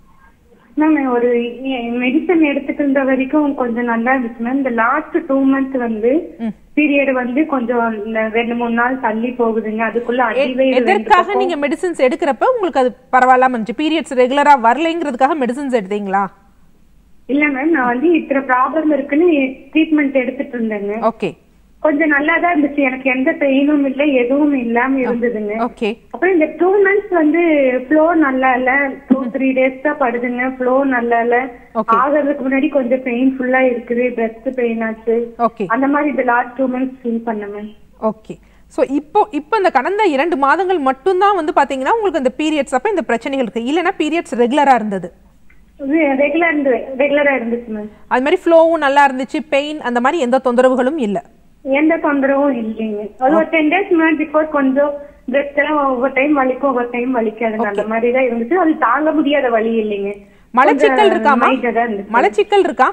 மேம் ஒரு மெடிசன் எடுத்துக்கின்ற வரைக்கும் கொஞ்சம் நல்லா இருந்துச்சு மேம் இந்த லாஸ்ட் டூ மந்த் வந்து பீரியட் வந்து கொஞ்சம் இந்த ரெண்டு மூணு நாள் தள்ளி போகுதுங்க அதுக்குள்ள எ- அடிவயிறு ரெண்டு எதற்காக பக்கம் நீங்க மெடிசின்ஸ் எடுக்கிறப்ப உங்களுக்கு அது பரவாயில்லாம இருந்துச்சு பீரியட்ஸ் ரெகுலரா வரலைங்கிறதுக்காக மெடிசின்ஸ் எடுத்தீங்களா இல்ல மேம் நான் வந்து இத்தனை ப்ராப்ளம் இருக்குன்னு ட்ரீட்மெண்ட் எடுத்துட்டு இருந்தேங்க ஓகே கொஞ்சம் நல்லா தான் இருந்துச்சு எனக்கு எந்த பெயினும் இல்ல எதுவும் இல்லாம இருந்ததுங்க ஓகே அப்புறம் இந்த டூ மந்த்ஸ் வந்து ஃப்ளோ நல்லா இல்ல டூ த்ரீ டேஸ் தான் படுதுங்க ஃப்ளோ நல்லா இல்ல Okay. ஆகிறதுக்கு முன்னாடி கொஞ்சம் பெயின்ஃபுல்லா இருக்குது பிரஸ்ட் பெயின் ஆச்சு ஓகே அந்த மாதிரி இந்த லாஸ்ட் டூ மந்த்ஸ் ஃபீல் பண்ணேன் மேம் ஓகே ஸோ இப்போ இப்போ இந்த கடந்த இரண்டு மாதங்கள் மட்டும்தான் வந்து பாத்தீங்கன்னா உங்களுக்கு இந்த பீரியட்ஸ் அப்ப இந்த பிரச்சனைகள் இருக்கு இல்லைன்னா பீரியட்ஸ் ரெகுலரா இருந்தது ரெகுலர் ரெகுலரா இருந்துச்சு மேம் அது மாதிரி ஃப்ளோவும் நல்லா இருந்துச்சு பெயின் அந்த மாதிரி எந்த தொந்தரவுகளும் இல்ல எந்த தொந்தரவும் இல்லைங்க அது ஒரு டென் டேஸ் முன்னாடி பிஃபோர் கொஞ்சம் பிரெஸ்ட் எல்லாம் ஒவ்வொரு டைம் வலிக்கும் ஒவ்வொரு டைம் வலிக்காதுங்க அந்த மாதிரி தான் இருந்துச்சு அது தாங்க முடியாத வலி இல்லைங்க மலச்சிக்கல் கொஞ்சம் இருக்காமா mild ஆ தான் இருந்துச்சு. மலச்சிக்கல் இருக்கா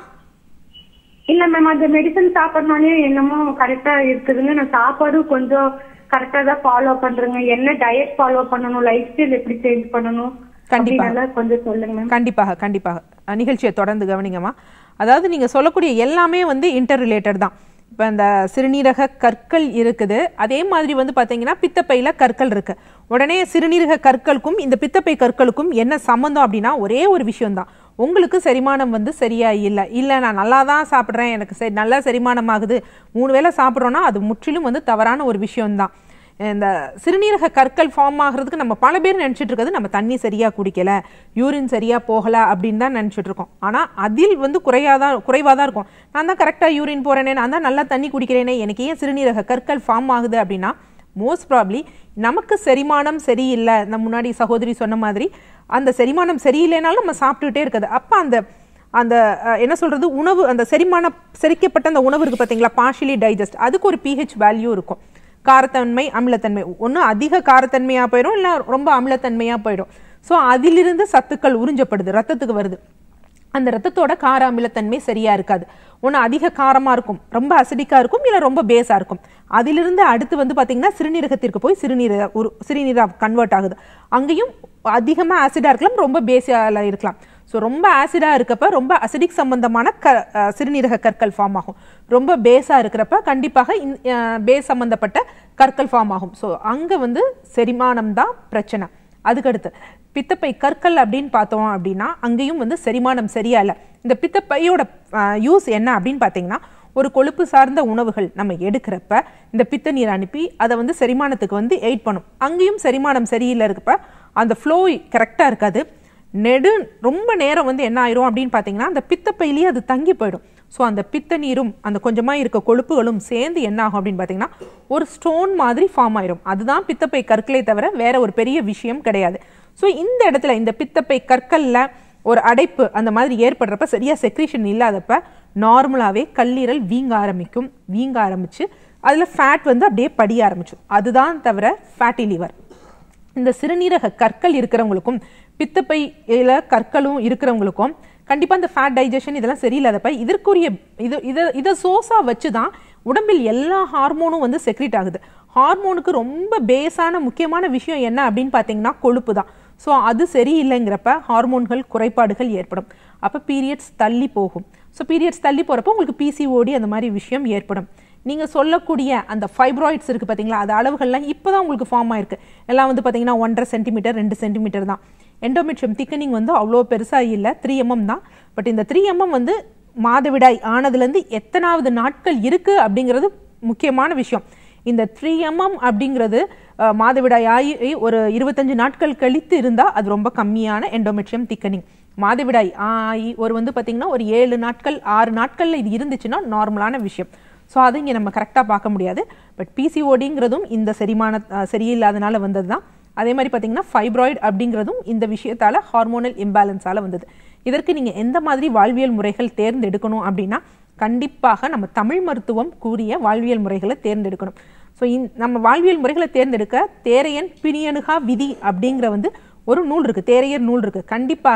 இல்ல மேம் அந்த மெடிசன் சாப்பிடறனாலே என்னமோ கரெக்டா இருக்குதுங்க நான் சாப்பாடும் கொஞ்சம் கரெக்டா தான் ஃபாலோ பண்றேங்க என்ன டயட் ஃபாலோ பண்ணணும் லைஃப் ஸ்டைல் எப்படி சேஞ்ச் பண்ணணும் கண்டிப்பா. அப்படின்னெல்லாம் கொஞ்சம் சொல்லுங்க மேம் கண்டிப்பாக கண்டிப்பாக அஹ் நிகழ்ச்சியை தொடர்ந்து கவனிங்கம்மா அதாவது நீங்க சொல்லக்கூடிய எல்லாமே வந்து இன்டர் ரிலேட்டட் தான் இப்போ இந்த சிறுநீரக கற்கள் இருக்குது அதே மாதிரி வந்து பாத்தீங்கன்னா பித்தப்பையில கற்கள் இருக்கு உடனே சிறுநீரக கற்களுக்கும் இந்த பித்தப்பை கற்களுக்கும் என்ன சம்மந்தம் அப்படின்னா ஒரே ஒரு விஷயம்தான் உங்களுக்கு செரிமானம் வந்து சரியா இல்லை இல்லை நான் நல்லா தான் சாப்பிட்றேன் எனக்கு சரி நல்லா செரிமானம் ஆகுது மூணு வேளை சாப்பிட்றோன்னா அது முற்றிலும் வந்து தவறான ஒரு விஷயம்தான் இந்த சிறுநீரக கற்கள் ஃபார்ம் ஆகிறதுக்கு நம்ம பல பேர் நினைச்சிட்டு இருக்கிறது நம்ம தண்ணி சரியா குடிக்கல யூரின் சரியா போகல அப்படின்னு தான் நினைச்சிட்டு இருக்கோம் ஆனா அதில் வந்து குறையாதான் குறைவா தான் இருக்கும் நான் தான் கரெக்டா யூரின் போறேனே நான் தான் நல்லா தண்ணி குடிக்கிறேனே எனக்கு ஏன் சிறுநீரக கற்கள் ஃபார்ம் ஆகுது அப்படின்னா மோஸ்ட் ப்ராப்ளி நமக்கு செரிமானம் சரியில்லை நம்ம முன்னாடி சகோதரி சொன்ன மாதிரி அந்த செரிமானம் சரியில்லைனாலும் நம்ம சாப்பிட்டுட்டே இருக்குது அப்ப அந்த அந்த அஹ், என்ன சொல்றது உணவு அந்த செரிமான செரிக்கப்பட்ட அந்த உணவு இருக்கு பாத்தீங்களா பார்ஷியலி டைஜஸ்ட் அதுக்கு ஒரு பிஹெச் வேல்யூ இருக்கும் காரத்தன்மை அமிலத்தன்மை ஒன்று அதிக காரத்தன்மையா போயிடும் இல்லை ரொம்ப அமிலத்தன்மையா போயிடும் ஸோ அதிலிருந்து சத்துக்கள் உறிஞ்சப்படுது ரத்தத்துக்கு வருது அந்த ரத்தத்தோட கார அமிலத்தன்மை சரியா இருக்காது ஒன்று அதிக காரமா இருக்கும் ரொம்ப அசிடிக்கா இருக்கும் இல்லை ரொம்ப பேஸா இருக்கும் அதிலிருந்து அடுத்து வந்து பாத்தீங்கன்னா சிறுநீரகத்திற்கு போய் சிறுநீர ஒரு சிறுநீரா கன்வெர்ட் ஆகுது அங்கேயும் அதிகமா ஆசிடா இருக்கலாம் ரொம்ப பேஸால இருக்கலாம் ஸோ ரொம்ப ஆசிடா இருக்கப்ப ரொம்ப அசிடிக் சம்பந்தமான க அஹ் சிறுநீரக கற்கள் ஃபார்ம் ஆகும் ரொம்ப பேஸா இருக்கிறப்ப கண்டிப்பாக பேஸ் சம்பந்தப்பட்ட கற்கள் ஃபார்ம் ஆகும் ஸோ அங்க வந்து செரிமானம் தான் பிரச்சனை அதுக்கடுத்து பித்தப்பை கற்கள் அப்படின்னு பார்த்தோம் அப்படின்னா அங்கேயும் வந்து செரிமானம் சரியா இல்லை இந்த பித்தப்பையோட யூஸ் என்ன அப்படின்னு பார்த்தீங்கன்னா ஒரு கொழுப்பு சார்ந்த உணவுகள் நம்ம எடுக்கிறப்ப இந்த பித்த நீர் அனுப்பி அதை வந்து செரிமானத்துக்கு வந்து எயிட் பண்ணும் அங்கேயும் செரிமானம் சரியில்லை இருக்கப்ப அந்த ஃப்ளோ கரெக்டாக இருக்காது நெடு ரொம்ப நேரம் வந்து என்ன ஆயிரும் அப்படின்னு பார்த்தீங்கன்னா அந்த பித்தப்பையிலேயே அது தங்கி போயிடும் ஸோ அந்த பித்த நீரும் அந்த கொஞ்சமாக இருக்க கொழுப்புகளும் சேர்ந்து என்ன ஆகும் அப்படின்னு பார்த்தீங்கன்னா ஒரு ஸ்டோன் மாதிரி ஃபார்ம் ஆயிரும் அதுதான் பித்தப்பை கற்களே தவிர வேற ஒரு பெரிய விஷயம் கிடையாது ஸோ இந்த இடத்துல இந்த பித்தப்பை கற்கல்ல ஒரு அடைப்பு அந்த மாதிரி ஏற்படுறப்ப சரியா செக்ரீஷன் இல்லாதப்ப நார்மலாகவே கல்லீரல் வீங்க ஆரம்பிக்கும் வீங்க ஆரம்பிச்சு அதில் ஃபேட் வந்து அப்படியே படிய ஆரம்பிச்சும் அதுதான் தவிர ஃபேட்டி லிவர் இந்த சிறுநீரக கற்கள் இருக்கிறவங்களுக்கும் பித்தப்பையில கற்களும் இருக்கிறவங்களுக்கும் கண்டிப்பா இந்த ஃபேட் டைஜஷன் இதெல்லாம் சரியில்லாதப்ப இதற்குரிய இது இதை இதை சோர்ஸா வச்சு தான் உடம்பில் எல்லா ஹார்மோனும் வந்து செக்ரீட் ஆகுது ஹார்மோனுக்கு ரொம்ப பேஸான முக்கியமான விஷயம் என்ன அப்படின்னு பார்த்தீங்கன்னா கொழுப்பு தான் ஸோ அது சரியில்லைங்கிறப்ப ஹார்மோன்கள் குறைபாடுகள் ஏற்படும் அப்போ பீரியட்ஸ் தள்ளி போகும் ஸோ பீரியட்ஸ் தள்ளி போகிறப்ப உங்களுக்கு பிசிஓடி அந்த மாதிரி விஷயம் ஏற்படும் நீங்க சொல்லக்கூடிய அந்த ஃபைப்ராய்ட்ஸ் இருக்கு பாத்தீங்களா அது அளவுகள்லாம் இப்பதான் உங்களுக்கு ஃபார்ம் ஆயிருக்கு எல்லாம் வந்து பாத்தீங்கன்னா ஒன்றரை சென்டிமீட்டர் ரெண்டு சென்டிமீட்டர் தான் எண்டோமெட்ரியம் திக்கனிங் வந்து அவ்வளோ பெருசா இல்லை த்ரீ எம்எம் தான் பட் இந்த த்ரீ எம்எம் வந்து மாதவிடாய் ஆனதுலேருந்து எத்தனாவது நாட்கள் இருக்கு அப்படிங்கிறது முக்கியமான விஷயம் இந்த த்ரீ எம்எம் அப்படிங்கிறது அஹ், மாதவிடாய் ஆகி ஒரு இருபத்தஞ்சு நாட்கள் கழித்து இருந்தால் அது ரொம்ப கம்மியான எண்டோமெட்ரியம் திக்கனிங் மாதவிடாய் ஆகி ஒரு வந்து பார்த்தீங்கன்னா ஒரு ஏழு நாட்கள் ஆறு நாட்களில் இது இருந்துச்சுன்னா நார்மலான விஷயம் ஸோ அது இங்கே நம்ம கரெக்டாக பார்க்க முடியாது பட் பிசிஓடிங்கிறதும் இந்த செரிமான அஹ், சரியில்லாதனால வந்தது தான் அதே மாதிரி பார்த்தீங்கன்னா ஃபைப்ராய்டு அப்படிங்கிறதும் இந்த விஷயத்தால ஹார்மோனல் இம்பேலன்ஸால வந்தது இதற்கு நீங்கள் எந்த மாதிரி வாழ்வியல் முறைகள் தேர்ந்தெடுக்கணும் அப்படின்னா கண்டிப்பாக நம்ம தமிழ் மருத்துவம் கூறிய வாழ்வியல் முறைகளை தேர்ந்தெடுக்கணும் ஸோ நம்ம வாழ்வியல் முறைகளை தேர்ந்தெடுக்க தேரையன் பிணியணுகா விதி அப்படிங்கிற வந்து ஒரு நூல் இருக்கு தேரையர் நூல் இருக்கு கண்டிப்பாக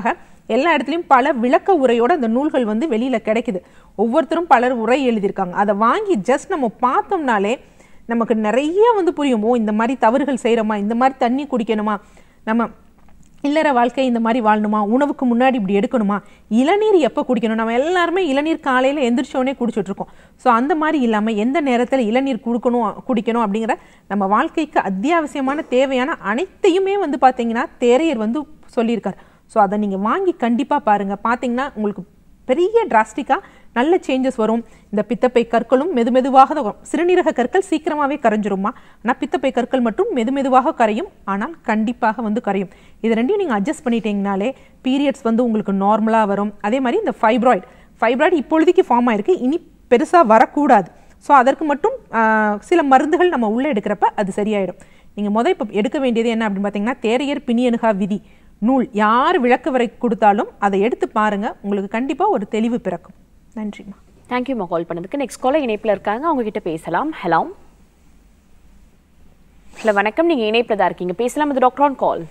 எல்லா இடத்துலையும் பல விளக்க உரையோட அந்த நூல்கள் வந்து வெளியில கிடைக்குது ஒவ்வொருத்தரும் பலர் உரை எழுதியிருக்காங்க அதை வாங்கி ஜஸ்ட் நம்ம பார்த்தோம்னாலே நமக்கு நிறைய வந்து புரியும் ஓ இந்த மாதிரி தவறுகள் செய்கிறோமா இந்த மாதிரி தண்ணி குடிக்கணுமா நம்ம இல்லற வாழ்க்கை இந்த மாதிரி வாழணுமா உணவுக்கு முன்னாடி இப்படி எடுக்கணுமா இளநீர் எப்போ குடிக்கணும் நம்ம எல்லாருமே இளநீர் காலையில் எந்திரிச்சோடனே குடிச்சிட்டு இருக்கோம் ஸோ அந்த மாதிரி இல்லாமல் எந்த நேரத்தில் இளநீர் குடுக்கணும் குடிக்கணும் அப்படிங்கிற நம்ம வாழ்க்கைக்கு அத்தியாவசியமான தேவையான அனைத்தையுமே வந்து பார்த்தீங்கன்னா தேரையர் வந்து சொல்லியிருக்கார் ஸோ அதை நீங்கள் வாங்கி கண்டிப்பாக பாருங்கள் பார்த்தீங்கன்னா உங்களுக்கு பெரிய டிராஸ்டிக்காக நல்ல சேஞ்சஸ் வரும் இந்த பித்தப்பை கற்களும் மெதுமெதுவாக தான் வரும் சிறுநீரக கற்கள் சீக்கிரமாகவே கரைஞ்சிருமா ஆனால் பித்தப்பை கற்கள் மட்டும் மெதுமெதுவாக கரையும் ஆனால் கண்டிப்பாக வந்து கரையும் இது ரெண்டையும் நீங்கள் அட்ஜஸ்ட் பண்ணிட்டீங்கனாலே பீரியட்ஸ் வந்து உங்களுக்கு நார்மலாக வரும் அதே மாதிரி இந்த ஃபைப்ராய்டு ஃபைப்ராய்டு இப்பொழுதைக்கு ஃபார்ம் ஆயிருக்கு இனி பெருசாக வரக்கூடாது ஸோ அதற்கு மட்டும் ஆஹ், சில மருந்துகள் நம்ம உள்ளே எடுக்கிறப்ப அது சரியாயிடும் நீங்கள் முத இப்போ எடுக்க வேண்டியது என்ன அப்படின்னு பார்த்தீங்கன்னா தேரையர் பிணியனுகா விதி நூல் யார் விளக்கு வரை கொடுத்தாலும் அதை எடுத்து பாருங்க உங்களுக்கு கண்டிப்பாக ஒரு தெளிவு பிறக்கும் நன்றிம்மா தேங்க்யூம்மா கால் பண்ணதுக்கு நெக்ஸ்ட் காலர் இணைப்பில் இருக்காங்க அவங்க கிட்ட பேசலாம் ஹலோ ஹலோ வணக்கம் நீங்க இணைப்பில் தான் இருக்கீங்க பேசலாம் இது டாக்டர் ஆன் கால்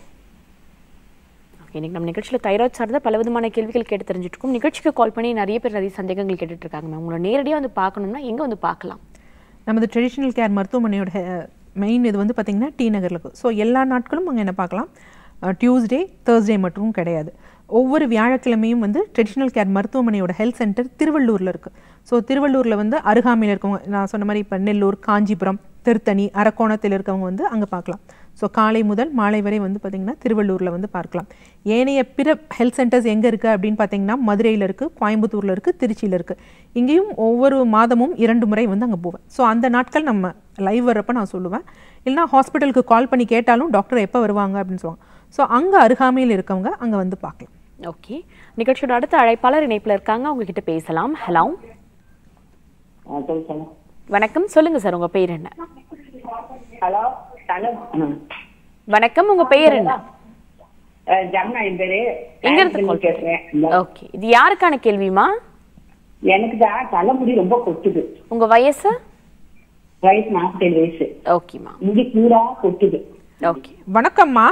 ஓகே இன்னைக்கு நம்ம நிகழ்ச்சியில் தைராய்டு சார்ந்த பல விதமான கேள்விகள் கேட்டு தெரிஞ்சுட்டு இருக்கோம் நிகழ்ச்சிக்கு கால் பண்ணி நிறைய பேர் நிறைய சந்தேகங்கள் கேட்டுட்டு இருக்காங்க மேம் உங்களை நேரடியாக வந்து பார்க்கணும்னா எங்க வந்து பார்க்கலாம் நமது ட்ரெடிஷ்னல் கேர் மருத்துவமனையோட மெயின் இது வந்து பார்த்தீங்கன்னா டி நகரில் இருக்குது ஸோ எல்லா நாட்களும் அங்கே என்ன பார்க்கலாம் டியூஸ்டே தேர்ஸ்டே மட்டும் கிடையாது ஒவ்வொரு வியாழக்கிழமையும் வந்து ட்ரெடிஷ்னல் கேர் மருத்துவமனையோட ஹெல்த் சென்டர் திருவள்ளூரில் இருக்குது ஸோ திருவள்ளூரில் வந்து அருகாமையில் இருக்கவங்க நான் சொன்ன மாதிரி இப்போ நெல்லூர் காஞ்சிபுரம் திருத்தணி அரக்கோணத்தில் இருக்கவங்க வந்து அங்கே பார்க்கலாம் ஸோ காலை முதல் மாலை வரை வந்து பார்த்திங்கன்னா திருவள்ளூரில் வந்து பார்க்கலாம் ஏனைய பிற ஹெல்த் சென்டர்ஸ் எங்கே இருக்குது அப்படின்னு பார்த்தீங்கன்னா மதுரையில் இருக்குது கோயம்புத்தூரில் இருக்குது திருச்சியில் இருக்குது இங்கேயும் ஒவ்வொரு மாதமும் இரண்டு முறை வந்து அங்கே போவேன் ஸோ அந்த நாட்கள் நம்ம லைவ் வர்றப்ப நான் சொல்லுவேன் இல்லைனா ஹாஸ்பிட்டலுக்கு கால் பண்ணி கேட்டாலும் டாக்டர் எப்போ வருவாங்க அப்படின்னு சொல்லுவாங்க ஸோ அங்கே அருகாமையில் இருக்கவங்க அங்கே வந்து பார்க்கலாம் ஓகே நிகழ்ச்சியோட அடுத்த அழைப்பாளர் இணைப்பில் இருக்காங்க அவங்க கிட்ட பேசலாம் ஹலோ ஆ, சொல்லு, சொல்லு. வணக்கம் சொல்லுங்க சார் உங்க பேர் என்ன ஹலோ ஹலோ ம். வணக்கம் உங்க பெயர் என்ன அஹ், ஜமுனா என் பேரு எங்க இருந்து ஆக்சுவலி கால் பேசுறேன் ஓகே இது யாருக்கான கேள்விமா எனக்கு தான் தலைமுடி ரொம்ப கொட்டுது உங்க வயசு வயசு நாற்பத்தேழு வயசு ஓகேம்மா முடி பூரா கொட்டுது ஓகே வணக்கம்மா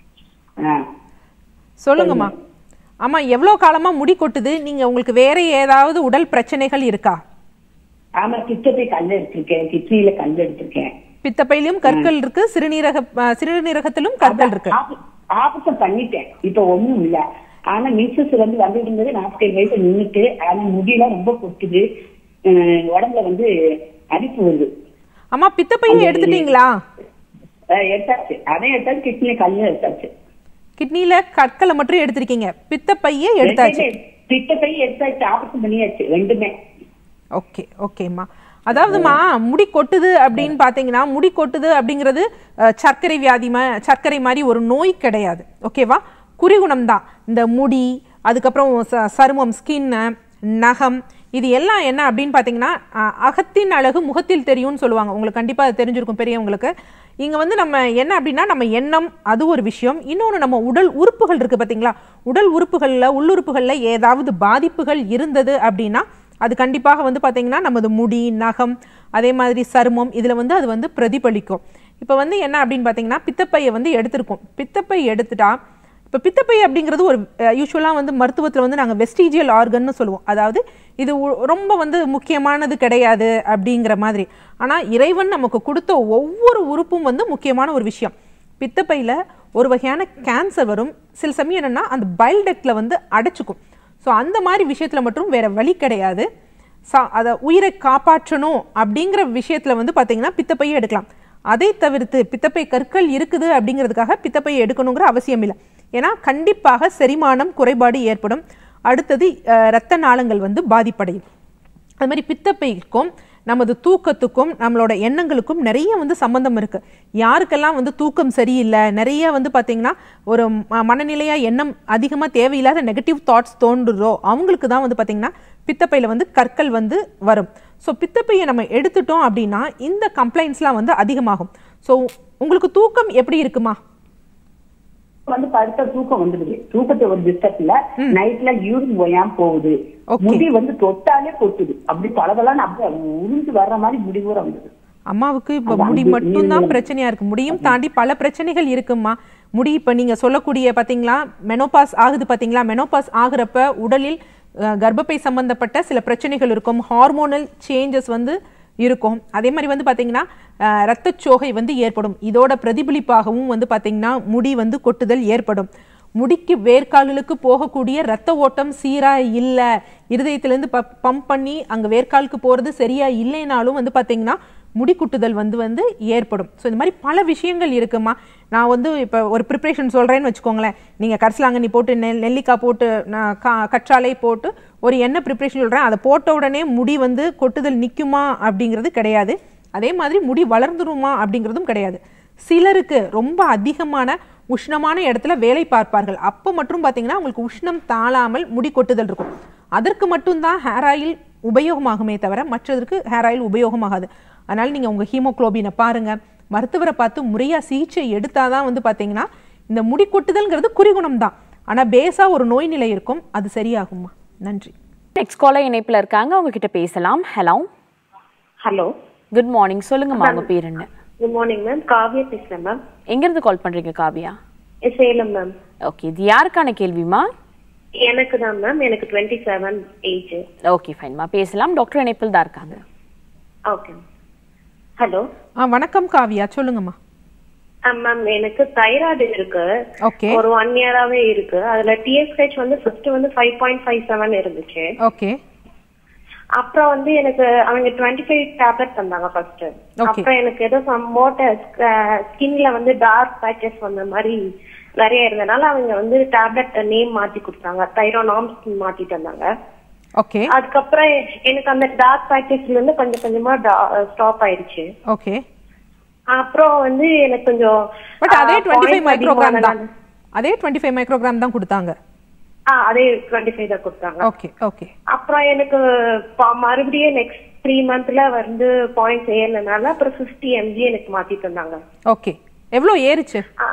ஆ. சொல்லுங்கம்மா ஆமா எவ்வளோ காலமா முடி கொட்டுது நீங்க உங்களுக்கு வேற ஏதாவது உடல் பிரச்சனைகள் இருக்கா ஆமா கிச்சப்பை கல் எடுத்திருக்கேன் கிட்னில கல் எடுத்திருக்கேன் பித்தப்பையிலும் கற்கள் இருக்கு சிறுநீரக அஹ், சிறுநீரகத்திலும் கற்கள் இருக்கு ஆபரேஷன் பண்ணிட்டேன் இப்ப ஒண்ணும் இல்ல ஆனா மிஸ்ஸஸ் வந்து வந்துட்டு இருந்தது நாற்பத்தேழு வயசு நின்னுட்டு ஆனா முடியெல்லாம் ரொம்ப கொட்டுது அஹ், உடம்புல வந்து அரிப்பு வருது அம்மா பித்தப்பையை எடுத்துட்டீங்களா அஹ், எடுத்தாச்சு அதையும் எடுத்தாச்சு கிட்னில கல்லு எடுத்தாச்சு கிட்னில கற்களை மட்டும் எடுத்திருக்கீங்க பித்தப்பையே எடுத்தாச்சு பித்தப்பை எடுத்தாச்சு ஆபரேஷன் பண்ணியாச்சு ரெண்டுமே ஓகே ஓகேம்மா அதாவதுமா முடி கொட்டுது அப்படின்னு பாத்தீங்கன்னா முடி கொட்டுது அப்படிங்கிறது அஹ், சர்க்கரை வியாதி மா- சர்க்கரை மாதிரி ஒரு நோய் கிடையாது ஓகேவா குறிகுணம் தான் இந்த முடி அதுக்கப்புறம் ச- சருமம் ஸ்கின்னு நகம் இது எல்லாம் என்ன அப்படின்னு பார்த்தீங்கன்னா அஹ், அகத்தின் அழகு முகத்தில் தெரியும்னு சொல்லுவாங்க உங்களுக்கு கண்டிப்பாக அது தெரிஞ்சிருக்கும் பெரியவங்களுக்கு இங்கே வந்து நம்ம என்ன அப்படின்னா நம்ம எண்ணம் அது ஒரு விஷயம் இன்னொன்று நம்ம உடல் உறுப்புகள் இருக்குது பார்த்தீங்களா உடல் உறுப்புகளில் உள்ளுறுப்புகளில் ஏதாவது பாதிப்புகள் இருந்தது அப்படின்னா அது கண்டிப்பாக வந்து பார்த்தீங்கன்னா நமது முடி நகம் அதே மாதிரி சருமம் இதில் வந்து அது வந்து பிரதிபலிக்கும் இப்போ வந்து என்ன அப்படின்னு பார்த்தீங்கன்னா பித்தப்பையை வந்து எடுத்திருக்கோம் பித்தப்பை எடுத்துட்டா இப்போ பித்தப்பை அப்படிங்கிறது ஒரு யூஸ்வலாக வந்து மருத்துவத்தில் வந்து நாங்கள் வெஸ்டீஜியல் ஆர்கன்னு சொல்லுவோம் அதாவது இது உ- ரொம்ப வந்து முக்கியமானது கிடையாது அப்படிங்கிற மாதிரி ஆனால் இறைவன் நமக்கு கொடுத்த ஒவ்வொரு உறுப்பும் வந்து முக்கியமான ஒரு விஷயம் பித்தப்பையில் ஒரு வகையான கேன்சர் வரும் சில சமயம் என்னன்னா அந்த பைல் டெக்டில் வந்து அடைச்சிக்கும் ஸோ அந்த மாதிரி விஷயத்தில் மட்டும் வேற வழி கிடையாது சா அதை உயிரை காப்பாற்றணும் அப்படிங்கிற விஷயத்தில் வந்து பார்த்தீங்கன்னா பித்தப்பையை எடுக்கலாம் அதை தவிர்த்து பித்தப்பை கற்கள் இருக்குது அப்படிங்கிறதுக்காக பித்தப்பையை எடுக்கணுங்கிற அவசியம் இல்லை ஏன்னா கண்டிப்பாக செரிமானம் குறைபாடு ஏற்படும் அடுத்தது அஹ், இரத்த நாளங்கள் வந்து பாதிப்படையும் அது மாதிரி பித்தப்பைக்கும் நமது தூக்கத்துக்கும் நம்மளோட எண்ணங்களுக்கும் நிறைய வந்து சம்பந்தம் இருக்கு யாருக்கெல்லாம் வந்து தூக்கம் சரியில்லை நிறைய வந்து பாத்தீங்கன்னா ஒரு ம- மனநிலையா எண்ணம் அதிகமா தேவையில்லாத நெகட்டிவ் தாட்ஸ் தோன்றுதோ அவங்களுக்கு தான் வந்து பாத்தீங்கன்னா பித்தப்பையில வந்து கற்கள் வந்து வரும் ஸோ பித்தப்பையை நம்ம எடுத்துட்டோம் அப்படின்னா இந்த கம்ப்ளைண்ட்ஸ்லாம் வந்து அதிகமாகும் ஸோ உங்களுக்கு தூக்கம் எப்படி இருக்குமா வந்து படுத்த தூக்கம் வந்துடுது தூக்கத்தை ஒரு டிஸ்டர்ப் இல்ல நைட்ல யூரின் போயாம போகுது Okay. முடி வந்து தொட்டாலே கொட்டுது அப்படி பலதெல்லாம் அப்படியே உறிஞ்சு வர்ற மாதிரி முடி பூரா வந்தது அம்மாவுக்கு இப்ப முடி மட்டும்தான் பிரச்சனையா இருக்கு முடியும் தாண்டி பல பிரச்சனைகள் இருக்குமா முடி இப்ப நீங்க சொல்லக்கூடிய பாத்தீங்களா மெனோபாஸ் ஆகுது பாத்தீங்களா மெனோபாஸ் ஆகுறப்ப உடலில் அஹ், கர்ப்பப்பை சம்பந்தப்பட்ட சில பிரச்சனைகள் இருக்கும் ஹார்மோனல் சேஞ்சஸ் வந்து இருக்கும் அதே மாதிரி வந்து பாத்தீங்கன்னா அஹ், ரத்தச்சோகை வந்து ஏற்படும் இதோட பிரதிபலிப்பாகவும் வந்து பாத்தீங்கன்னா முடி வந்து கொட்டுதல் ஏற்படும் முடிக்கு வேர்க்கால்களுக்கு போகக்கூடிய ரத்த ஓட்டம் சீரா இல்ல இருதயத்திலேருந்து ப பம்ப் பண்ணி அங்க வேர்க்காலுக்கு போறது சரியா இல்லைனாலும் வந்து பாத்தீங்கன்னா முடி குட்டுதல் வந்து வந்து ஏற்படும் ஸோ இந்த மாதிரி பல விஷயங்கள் இருக்குமா நான் வந்து இப்போ ஒரு ப்ரிப்ரேஷன் சொல்கிறேன்னு வச்சுக்கோங்களேன் நீங்கள் கரிசலாங்கண்ணி போட்டு நெல் நெல்லிக்காய் போட்டு நான் கா கற்றாழை போட்டு ஒரு எண்ணெய் ப்ரிப்ரேஷன் சொல்கிறேன் அதை போட்ட உடனே முடி வந்து கொட்டுதல் நிற்குமா அப்படிங்கிறது கிடையாது அதே மாதிரி முடி வளர்ந்துருமா அப்படிங்கிறதும் கிடையாது சிலருக்கு ரொம்ப அதிகமான உஷ்ணமான இடத்துல வேலை பார்ப்பார்கள் அப்போ மட்டும் பார்த்தீங்கன்னா உங்களுக்கு உஷ்ணம் தாழாமல் முடி கொட்டுதல் இருக்கும் அதற்கு மட்டும்தான் ஹேர் ஆயில் உபயோகமாகுமே தவிர மற்றதற்கு ஹேர் ஆயில் உபயோகமாகாது அதனால நீங்கள் உங்கள் ஹீமோக்ளோபினை பாருங்க மருத்துவரை பார்த்து முறையாக சிகிச்சை எடுத்தாதான் வந்து பார்த்தீங்கன்னா இந்த முடி கொட்டுதல்ங்கிறது குறிகுணம் தான் ஆனால் பேஸாக ஒரு நோய் நிலை இருக்கும் அது சரியாகுமா நன்றி நெக்ஸ்ட் காலர் இணைப்புல இருக்காங்க அவங்க கிட்ட பேசலாம் ஹலோ ஹலோ குட் மார்னிங் சொல்லுங்கம்மா உங்க பேர் என்ன குட் மார்னிங் மேம் காவியா பேசுறேன் மேம் எங்க இருந்து கால் பண்றீங்க காவியா சேலம் மேம் ஓகே இது யாருக்கான கேள்விமா எனக்கு தான் மேம் எனக்கு டுவெண்ட்டி செவன் ஏஜ் ஓகே ஃபைன்மா பேசலாம் டாக்டர் இணைப்பில் தான் இருக்காங்க ஓகே ஹலோ ஆ வணக்கம் காவியா சொல்லுங்கம்மா மேம் எனக்கு தைராய்டு இருக்கு ஓகே ஒரு ஒன் இயராவே இருக்கு அதுல டிஎஸ்ஹெச் வந்து ஃபர்ஸ்ட் வந்து ஃபைவ் பாயிண்ட் ஃபைவ் செவன் இருந்துச்சு ஓகே அப்புறம் வந்து எனக்கு அவங்க டுவெண்ட்டி ஃபைவ் டேப்லெட் தந்தாங்க ஃபர்ஸ்ட் அப்புறம் எனக்கு ஏதோ சம் மோட்ட ஸ்கின்ல வந்து டார்க் பேச்சஸ் வந்த மாதிரி நிறைய இருந்தனால அவங்க வந்து டேப்லெட் நேம் மாத்தி கொடுத்தாங்க தைரோனாம்ஸ் மாத்தி தந்தாங்க ஓகே அதுக்கப்புறம் எனக்கு அந்த டார்க் பேச்சஸ்ல இருந்து கொஞ்சம் கொஞ்சமா ஸ்டாப் ஆயிடுச்சு ஓகே அப்புறம் வந்து எனக்கு கொஞ்சம் பட் அதே ஆ, டுவெண்ட்டி ஃபைவ் points மைக்ரோகிராம் தான் அதிகமானனால- அதே டுவெண்ட்டி ஃபைவ் மைக்ரோகிராம் தான் கொடுத்தாங்க ஆ அதே டுவெண்ட்டி ஃபைவ் தான் கொடுத்தாங்க ஓகே ஓகே அப்புறம் எனக்கு ப- மறுபடியும் நெக்ஸ்ட் த்ரீ மந்த்ல வந்து பாயிண்ட்ஸ் ஏறினனால அப்புறம் ஃபிஃப்டி எம்ஜி எனக்கு மாத்தி தந்தாங்க ஓகே எவ்வளோ ஏறுச்சு ஆ.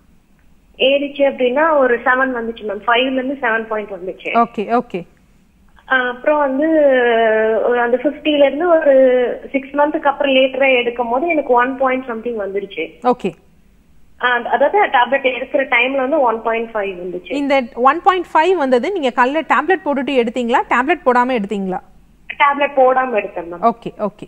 ஏறிச்சு அப்படின்னா ஒரு செவன் வந்துச்சு மேம் ஃபைவ்ல இருந்து செவன் பாயிண்ட் வந்துச்சு ஓகே ஓகே ஆ, அப்புறம் வந்து ஒரு அந்த 50 இருந்து ஒரு சிக்ஸ் மந்த்துக்கு அப்புறம் லேட்டரா எடுக்கும் போது எனக்கு ஒன் பாயிண்ட் சம்திங் வந்துருச்சு ஓகே ஆ, அதாவது டேப்லெட் எடுக்கிற டைம்ல வந்து ஒன் பாயிண்ட் ஃபைவ் வந்துச்சு இந்த ஒன் பாயிண்ட் ஃபைவ் வந்தது நீங்க காலைல டேப்லெட் போட்டுட்டு எடுத்தீங்களா டேப்லெட் போடாம எடுத்தீங்களா டேப்லெட் போடாம எடுத்தேன் மேம் ஓகே ஓகே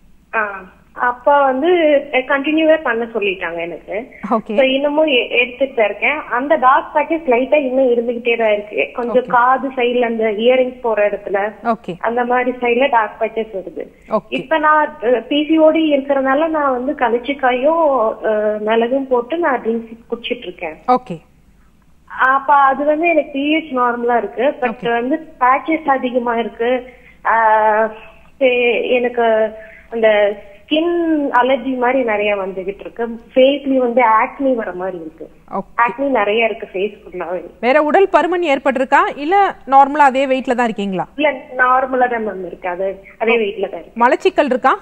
அப்ப வந்து கண்டினியூவே பண்ண சொல்லிட்டாங்க எனக்கு ஓகே So, இன்னமும் எ- எடுத்துட்டு தான் இருக்கேன் அந்த டார்க் பேக்கேஜ் லைட்டா இன்னும் இருந்துகிட்டே தான் இருக்கு கொஞ்சம் காது சைடுல அந்த இயரிங்ஸ் போற இடத்துல ஓகே அந்த மாதிரி சைடுல டார்க் பேச்சஸ் வருது ஓகே இப்ப நான் பிசிஓடி இருக்கிறதுனால நான் வந்து கலிச்சிக்காயும் அஹ், மிளகும் போட்டு நான் ட்ரிங்க்ஸ் குடிச்சிட்டு இருக்கேன் ஓகே அப்ப அது வந்து எனக்கு பிஹெச் நார்மலா இருக்கு பட் வந்து பேச்சஸ் அதிகமா இருக்கு ஆஹ் சே- எனக்கு அந்த ஸ்கின் அலர்ஜி மாதிரி நிறைய வந்துகிட்டு இருக்கு ஃபேஸ்லயும் வந்து ஆக்னி வர மாதிரி இருக்கு ஓகே ஆக்னி நிறைய இருக்கு ஃபேஸ் ஃபுல்லாவே வேற உடல் பருமன் ஏற்பட்டிருக்கா இல்ல நார்மலா அதே வெயிட்ல தான் இருக்கீங்களா இல்ல நார்மலா தான் மேம் இருக்கு அது அதே வெயிட்ல தான் இருக்கு மலச்சிக்கல் இருக்கா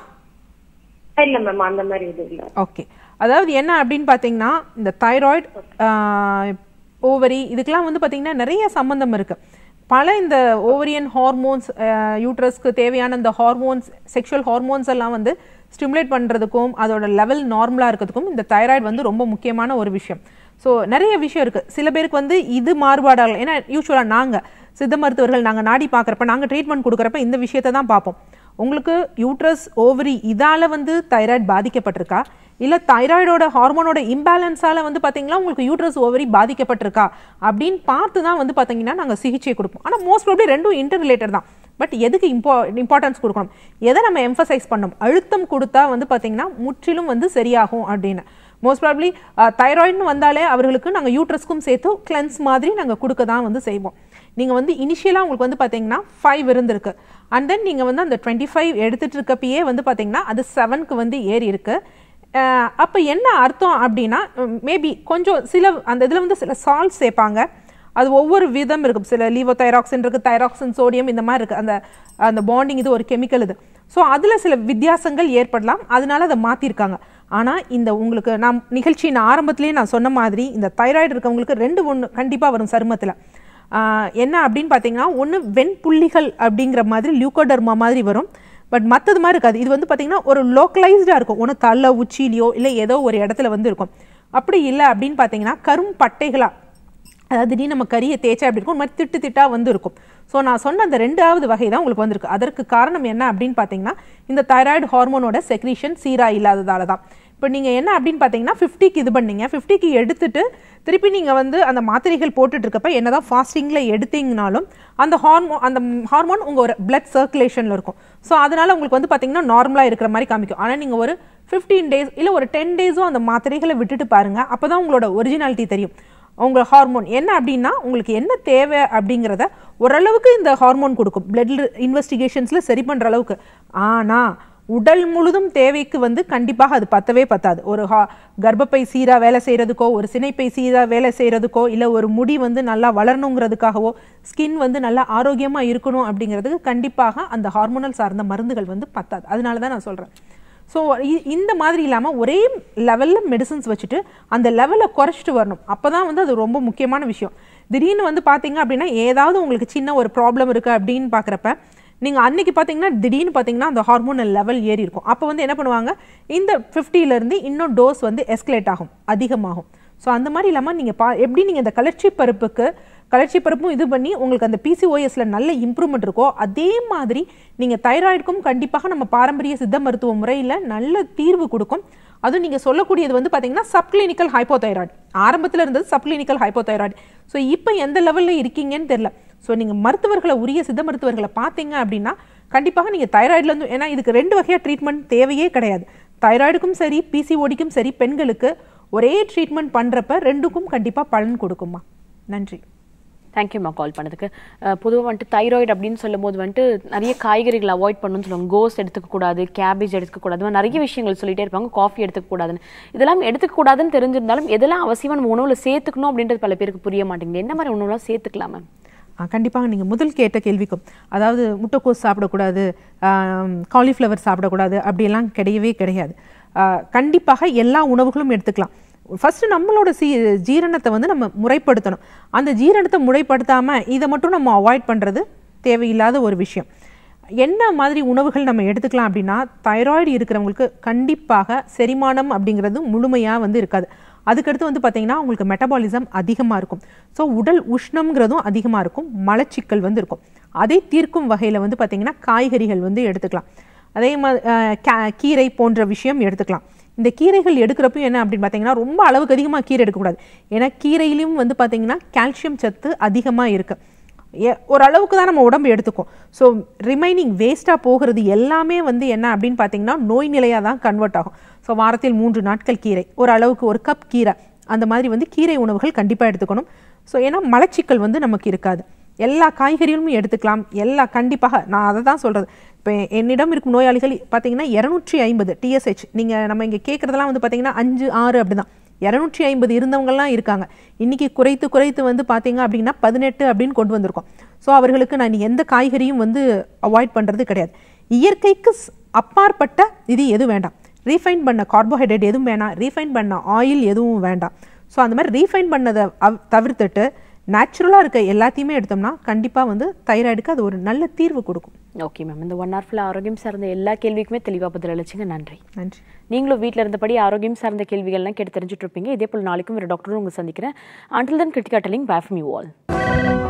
இல்ல மேம் அந்த மாதிரி இது இல்ல ஓகே அதாவது என்ன அப்படின்னு பார்த்தீங்கன்னா இந்த தைராய்டு ஓவரி இதுக்கெல்லாம் வந்து பார்த்தீங்கன்னா நிறைய சம்பந்தம் இருக்கு பல இந்த ஓவரியன் ஹார்மோன்ஸ் யூட்ரஸ்க்கு தேவையான இந்த ஹார்மோன்ஸ் செக்ஷுவல் ஹார்மோன்ஸ் எல்லாம் வந்து ஸ்டிமுலேட் பண்ணுறதுக்கும் அதோட லெவல் நார்மலாக இருக்கிறதுக்கும் இந்த தைராய்டு வந்து ரொம்ப முக்கியமான ஒரு விஷயம் ஸோ நிறைய விஷயம் இருக்குது சில பேருக்கு வந்து இது மாறுபாடாகலாம் ஏன்னா யூஸ்வலாக நாங்கள் சித்த மருத்துவர்கள் நாங்கள் நாடி பார்க்குறப்ப நாங்கள் ட்ரீட்மெண்ட் கொடுக்குறப்ப இந்த விஷயத்தை தான் பார்ப்போம் உங்களுக்கு யூட்ரஸ் ஓவரி இதால வந்து தைராய்டு பாதிக்கப்பட்டிருக்கா இல்ல தைராய்டோட ஹார்மோனோட இம்பேலன்ஸால வந்து பாத்தீங்கன்னா உங்களுக்கு யூட்ரஸ் ஓவரி பாதிக்கப்பட்டிருக்கா அப்படின்னு பார்த்து தான் வந்து பாத்தீங்கன்னா நாங்க சிகிச்சை கொடுப்போம் ஆனா மோஸ்ட் ப்ராப்ளி ரெண்டும் இன்டர் ரிலேட்டட் தான் பட் எதுக்கு இம்பா இம்பார்ட்டன்ஸ் கொடுக்கணும் எதை நம்ம எம்ஃபசைஸ் பண்ணணும் அழுத்தம் கொடுத்தா வந்து பாத்தீங்கன்னா முற்றிலும் வந்து சரியாகும் அப்படின்னு மோஸ்ட் ப்ராப்ளி தைராய்டுன்னு வந்தாலே அவர்களுக்கு நாங்கள் யூட்ரஸ்க்கும் சேர்த்து கிளென்ஸ் மாதிரி நாங்கள் கொடுக்க தான் வந்து செய்வோம் நீங்கள் வந்து இனிஷியலாக உங்களுக்கு வந்து பார்த்தீங்கன்னா ஃபைவ் இருந்திருக்கு அண்ட் தென் நீங்கள் வந்து அந்த டுவெண்ட்டி ஃபைவ் எடுத்துட்டு இருக்கப்பயே வந்து பார்த்தீங்கன்னா அது செவனுக்கு வந்து ஏறி இருக்கு அப்போ என்ன அர்த்தம் அப்படின்னா மேபி கொஞ்சம் சில அந்த இதில் வந்து சில சால்ட் சேர்ப்பாங்க அது ஒவ்வொரு விதம் இருக்கும் சில லீவோ தைராக்சின் இருக்குது தைராக்சின் சோடியம் இந்த மாதிரி இருக்குது அந்த அந்த பாண்டிங் இது ஒரு கெமிக்கல் இது ஸோ அதில் சில வித்தியாசங்கள் ஏற்படலாம் அதனால அதை மாற்றிருக்காங்க ஆனால் இந்த உங்களுக்கு நான் நிகழ்ச்சியின் ஆரம்பத்திலேயே நான் சொன்ன மாதிரி இந்த தைராய்டு இருக்கவங்களுக்கு ரெண்டு ஒன்று கண்டிப்பாக வரும் சருமத்தில் என்ன அப்படின்னு பார்த்தீங்கன்னா ஒன்று வெண்புள்ளிகள் அப்படிங்கிற மாதிரி லியூகோடர்மா மாதிரி வரும் பட் மற்றது மாதிரி இருக்காது இது வந்து பார்த்தீங்கன்னா ஒரு லோக்கலைஸ்டாக இருக்கும் ஒன்று தலை உச்சிலையோ இல்லை ஏதோ ஒரு இடத்துல வந்து இருக்கும் அப்படி இல்லை அப்படின்னு பார்த்தீங்கன்னா கரும் பட்டைகளாக அதாவது திடீர்னு நம்ம கறியை தேய்ச்சா அப்படி இருக்கும் ஒரு மாதிரி திட்டு திட்டா வந்து இருக்கும் ஸோ நான் சொன்ன அந்த ரெண்டாவது வகை தான் உங்களுக்கு வந்திருக்கு அதற்கு காரணம் என்ன அப்படின்னு பார்த்தீங்கன்னா இந்த தைராய்டு ஹார்மோனோட செக்ரீஷன் சீரா இல்லாததால தான் இப்போ நீங்கள் என்ன அப்படின்னு பார்த்தீங்கன்னா ஃபிஃப்டிக்கு இது பண்ணீங்க ஃபிஃப்டிக்கு எடுத்துட்டு திருப்பி நீங்கள் வந்து அந்த மாத்திரைகள் போட்டுட்டு இருக்கப்ப என்னதான் ஃபாஸ்டிங்கில் எடுத்தீங்கனாலும் அந்த ஹார்மோன் அந்த ஹார்மோன் உங்கள் ஒரு பிளட் சர்க்குலேஷனில் இருக்கும் ஸோ அதனால உங்களுக்கு வந்து பார்த்தீங்கன்னா நார்மலாக இருக்கிற மாதிரி காமிக்கும் ஆனால் நீங்கள் ஒரு ஃபிஃப்டீன் டேஸ் இல்லை ஒரு டென் டேஸும் அந்த மாத்திரைகளை விட்டுட்டு பாருங்க அப்போ தான் உங்களோட ஒரிஜினாலிட்டி தெரியும் உங்கள் ஹார்மோன் என்ன அப்படின்னா உங்களுக்கு என்ன தேவை அப்படிங்கிறத ஓரளவுக்கு இந்த ஹார்மோன் கொடுக்கும் பிளட் இன்வெஸ்டிகேஷன்ஸில் சரி பண்ணுற அளவுக்கு ஆனால் உடல் முழுதும் தேவைக்கு வந்து கண்டிப்பாக அது பத்தவே பத்தாது ஒரு ஹா கர்ப்பப்பை சீராக வேலை செய்கிறதுக்கோ ஒரு சினைப்பை சீராக வேலை செய்கிறதுக்கோ இல்லை ஒரு முடி வந்து நல்லா வளரணுங்கிறதுக்காகவோ ஸ்கின் வந்து நல்லா ஆரோக்கியமாக இருக்கணும் அப்படிங்கிறதுக்கு கண்டிப்பாக அந்த ஹார்மோனல் சார்ந்த மருந்துகள் வந்து பத்தாது அதனால தான் நான் சொல்கிறேன் ஸோ இந்த மாதிரி இல்லாமல் ஒரே லெவலில் மெடிசன்ஸ் வச்சுட்டு அந்த லெவலை குறைச்சிட்டு வரணும் அப்போ தான் வந்து அது ரொம்ப முக்கியமான விஷயம் திடீர்னு வந்து பார்த்தீங்க அப்படின்னா ஏதாவது உங்களுக்கு சின்ன ஒரு ப்ராப்ளம் இருக்குது அப்படின்னு பார்க்குறப்ப நீங்கள் அன்னைக்கு பார்த்தீங்கன்னா திடீர்னு பார்த்தீங்கன்னா அந்த ஹார்மோனல் லெவல் ஏறி இருக்கும் அப்போ வந்து என்ன பண்ணுவாங்க இந்த 50 ல இருந்து இன்னும் டோஸ் வந்து எஸ்கலேட் ஆகும் அதிகமாகும் ஸோ அந்த மாதிரி இல்லாமல் நீங்கள் பா எப்படி நீங்கள் இந்த கலர்ச்சி பருப்புக்கு கலர்ச்சி பருப்பும் இது பண்ணி உங்களுக்கு அந்த பிசிஓஎஸ்ல நல்ல இம்ப்ரூவ்மெண்ட் இருக்கோ அதே மாதிரி நீங்கள் தைராய்டுக்கும் கண்டிப்பாக நம்ம பாரம்பரிய சித்த மருத்துவ முறையில் நல்ல தீர்வு கொடுக்கும் அதுவும் நீங்கள் சொல்லக்கூடியது வந்து பார்த்தீங்கன்னா சப்கிளினிக்கல் ஹைப்போதைராய்டு ஆரம்பத்தில் இருந்தது சப்கிளினிக்கல் ஹைப்போதைராய்டு ஸோ இப்போ எந்த லெவலில் இருக்கீங்கன்னு தெரில ஸோ நீங்கள் மருத்துவர்களை உரிய சித்த மருத்துவர்களை பார்த்தீங்க அப்படின்னா கண்டிப்பாக நீங்கள் தைராய்டுலேருந்து ஏன்னா இதுக்கு ரெண்டு வகையாக ட்ரீட்மெண்ட் தேவையே கிடையாது தைராய்டுக்கும் சரி பிசிஓடிக்கும் சரி பெண்களுக்கு ஒரே ட்ரீட்மெண்ட் பண்ணுறப்ப ரெண்டுக்கும் கண்டிப்பாக பலன் கொடுக்குமா நன்றி தேங்க்யூம்மா கால் பண்ணதுக்கு பொதுவாக வந்துட்டு தைராய்டு அப்படின்னு சொல்லும்போது வந்துட்டு நிறைய காய்கறிகள் அவாய்ட் பண்ணணும்னு சொல்லுவாங்க கோஸ் எடுத்துக்கக்கூடாது கேபேஜ் எடுத்துக்கக்கூடாது இந்த மாதிரி நிறைய விஷயங்கள் சொல்லிட்டே இருப்பாங்க காஃபி எடுத்துக்கக்கூடாதுன்னு இதெல்லாம் எடுத்துக்கக்கூடாதுன்னு தெரிஞ்சிருந்தாலும் எதெல்லாம் அவசியமாக நம்ம உணவில் சேர்த்துக்கணும் அப்படின்றது பல பேருக்கு புரிய மாட்டேங்குது என்ன மாதிரி உணவுலாம் சேர்த்துக்கலாம் மேம் ஆ, கண்டிப்பாக நீங்கள் முதல் கேட்ட கேள்விக்கும் அதாவது முட்டைக்கோஸ் சாப்பிடக்கூடாது காலிஃப்ளவர் சாப்பிடக்கூடாது அப்படியெல்லாம் கிடையவே கிடையாது ஆ, கண்டிப்பாக எல்லா உணவுகளும் எடுத்துக்கலாம் ஃபர்ஸ்ட் நம்மளோட சீ ஜீரணத்தை வந்து நம்ம முறைப்படுத்தணும் அந்த ஜீரணத்தை முறைப்படுத்தாமல் இதை மட்டும் நம்ம அவாய்ட் பண்ணுறது தேவையில்லாத ஒரு விஷயம் என்ன மாதிரி உணவுகள் நம்ம எடுத்துக்கலாம் அப்படின்னா தைராய்டு இருக்கிறவங்களுக்கு கண்டிப்பாக செரிமானம் அப்படிங்கிறது முழுமையாக வந்து இருக்காது அதுக்கடுத்து வந்து பார்த்தீங்கன்னா உங்களுக்கு மெட்டபாலிசம் அதிகமாக இருக்கும் ஸோ உடல் உஷ்ணம்ங்கிறதும் அதிகமாக இருக்கும் மலச்சிக்கல் வந்து இருக்கும் அதை தீர்க்கும் வகையில் வந்து பார்த்தீங்கன்னா காய்கறிகள் வந்து எடுத்துக்கலாம் அதே மாதிரி அஹ், கா- கீரை போன்ற விஷயம் எடுத்துக்கலாம் இந்த கீரைகள் எடுக்கிறப்பையும் என்ன அப்படின்னு பார்த்தீங்கன்னா ரொம்ப அளவுக்கு அதிகமாக கீரை எடுக்கக்கூடாது ஏன்னா கீரையிலையும் வந்து பார்த்தீங்கன்னா கால்சியம் சத்து அதிகமாக இருக்குது ஏ- ஓரளவுக்கு தான் நம்ம உடம்பு எடுத்துக்கும் ஸோ ரிமைனிங் வேஸ்ட்டாக போகிறது எல்லாமே வந்து என்ன அப்படின்னு பார்த்தீங்கன்னா நோய் நிலையாக தான் கன்வெர்ட் ஆகும் ஸோ வாரத்தில் மூன்று நாட்கள் கீரை ஒரு அளவுக்கு ஒரு கப் கீரை அந்த மாதிரி வந்து கீரை உணவுகள் கண்டிப்பாக எடுத்துக்கணும் ஸோ ஏன்னா மலச்சிக்கல் வந்து நமக்கு இருக்காது எல்லா காய்கறிகளும் எடுத்துக்கலாம் எல்லா கண்டிப்பாக நான் அதை தான் சொல்கிறது இப்போ என்னிடம் இருக்கும் நோயாளிகள் பார்த்தீங்கன்னா இரநூற்றி ஐம்பது டிஎஸ்ஹெச் நீங்கள் நம்ம இங்கே கேட்குறதெல்லாம் வந்து பார்த்தீங்கன்னா அஞ்சு ஆறு அப்படிதான் இரநூற்றி ஐம்பது இருந்தவங்கலாம் இருக்காங்க இன்னைக்கு குறைத்து குறைத்து வந்து பார்த்தீங்க அப்படின்னா பதினெட்டு அப்படின்னு கொண்டு வந்திருக்கோம் ஸோ அவர்களுக்கு நான் எந்த காய்கறியும் வந்து அவாய்ட் பண்ணுறது கிடையாது இயற்கைக்கு ஸ்- அப்பாற்பட்ட இது எதுவும் வேண்டாம் ரீஃபைன் பண்ண கார்போஹைட்ரேட் எதுவும் வேணாம் ரீஃபைன் பண்ண ஆயில் எதுவும் வேண்டாம் ஸோ அந்த மாதிரி ரீஃபைன் பண்ணதை அவ்- தவிர்த்துட்டு நேச்சுரலாக இருக்க எல்லாத்தையுமே எடுத்தோம்னா கண்டிப்பாக வந்து தைராய்டுக்கு அது ஒரு நல்ல தீர்வு கொடுக்கும் ஓகே மேம் இந்த ஒன் ஹவர் ஃபுல்லாக ஆரோக்கியம் சார்ந்த எல்லா கேள்விக்குமே தெளிவாக பதில் அளிச்சிங்க நன்றி நன்றி நீங்களும் வீட்டில் இருந்தபடி ஆரோக்கியம் சார்ந்த கேள்விகள்லாம் கேட்டு தெரிஞ்சுட்டு இருப்பீங்க இதே போல் நாளைக்கும் ஒரு டாக்டரும் உங்களை சந்திக்கிறேன் until then Kiruthika telling bye from you all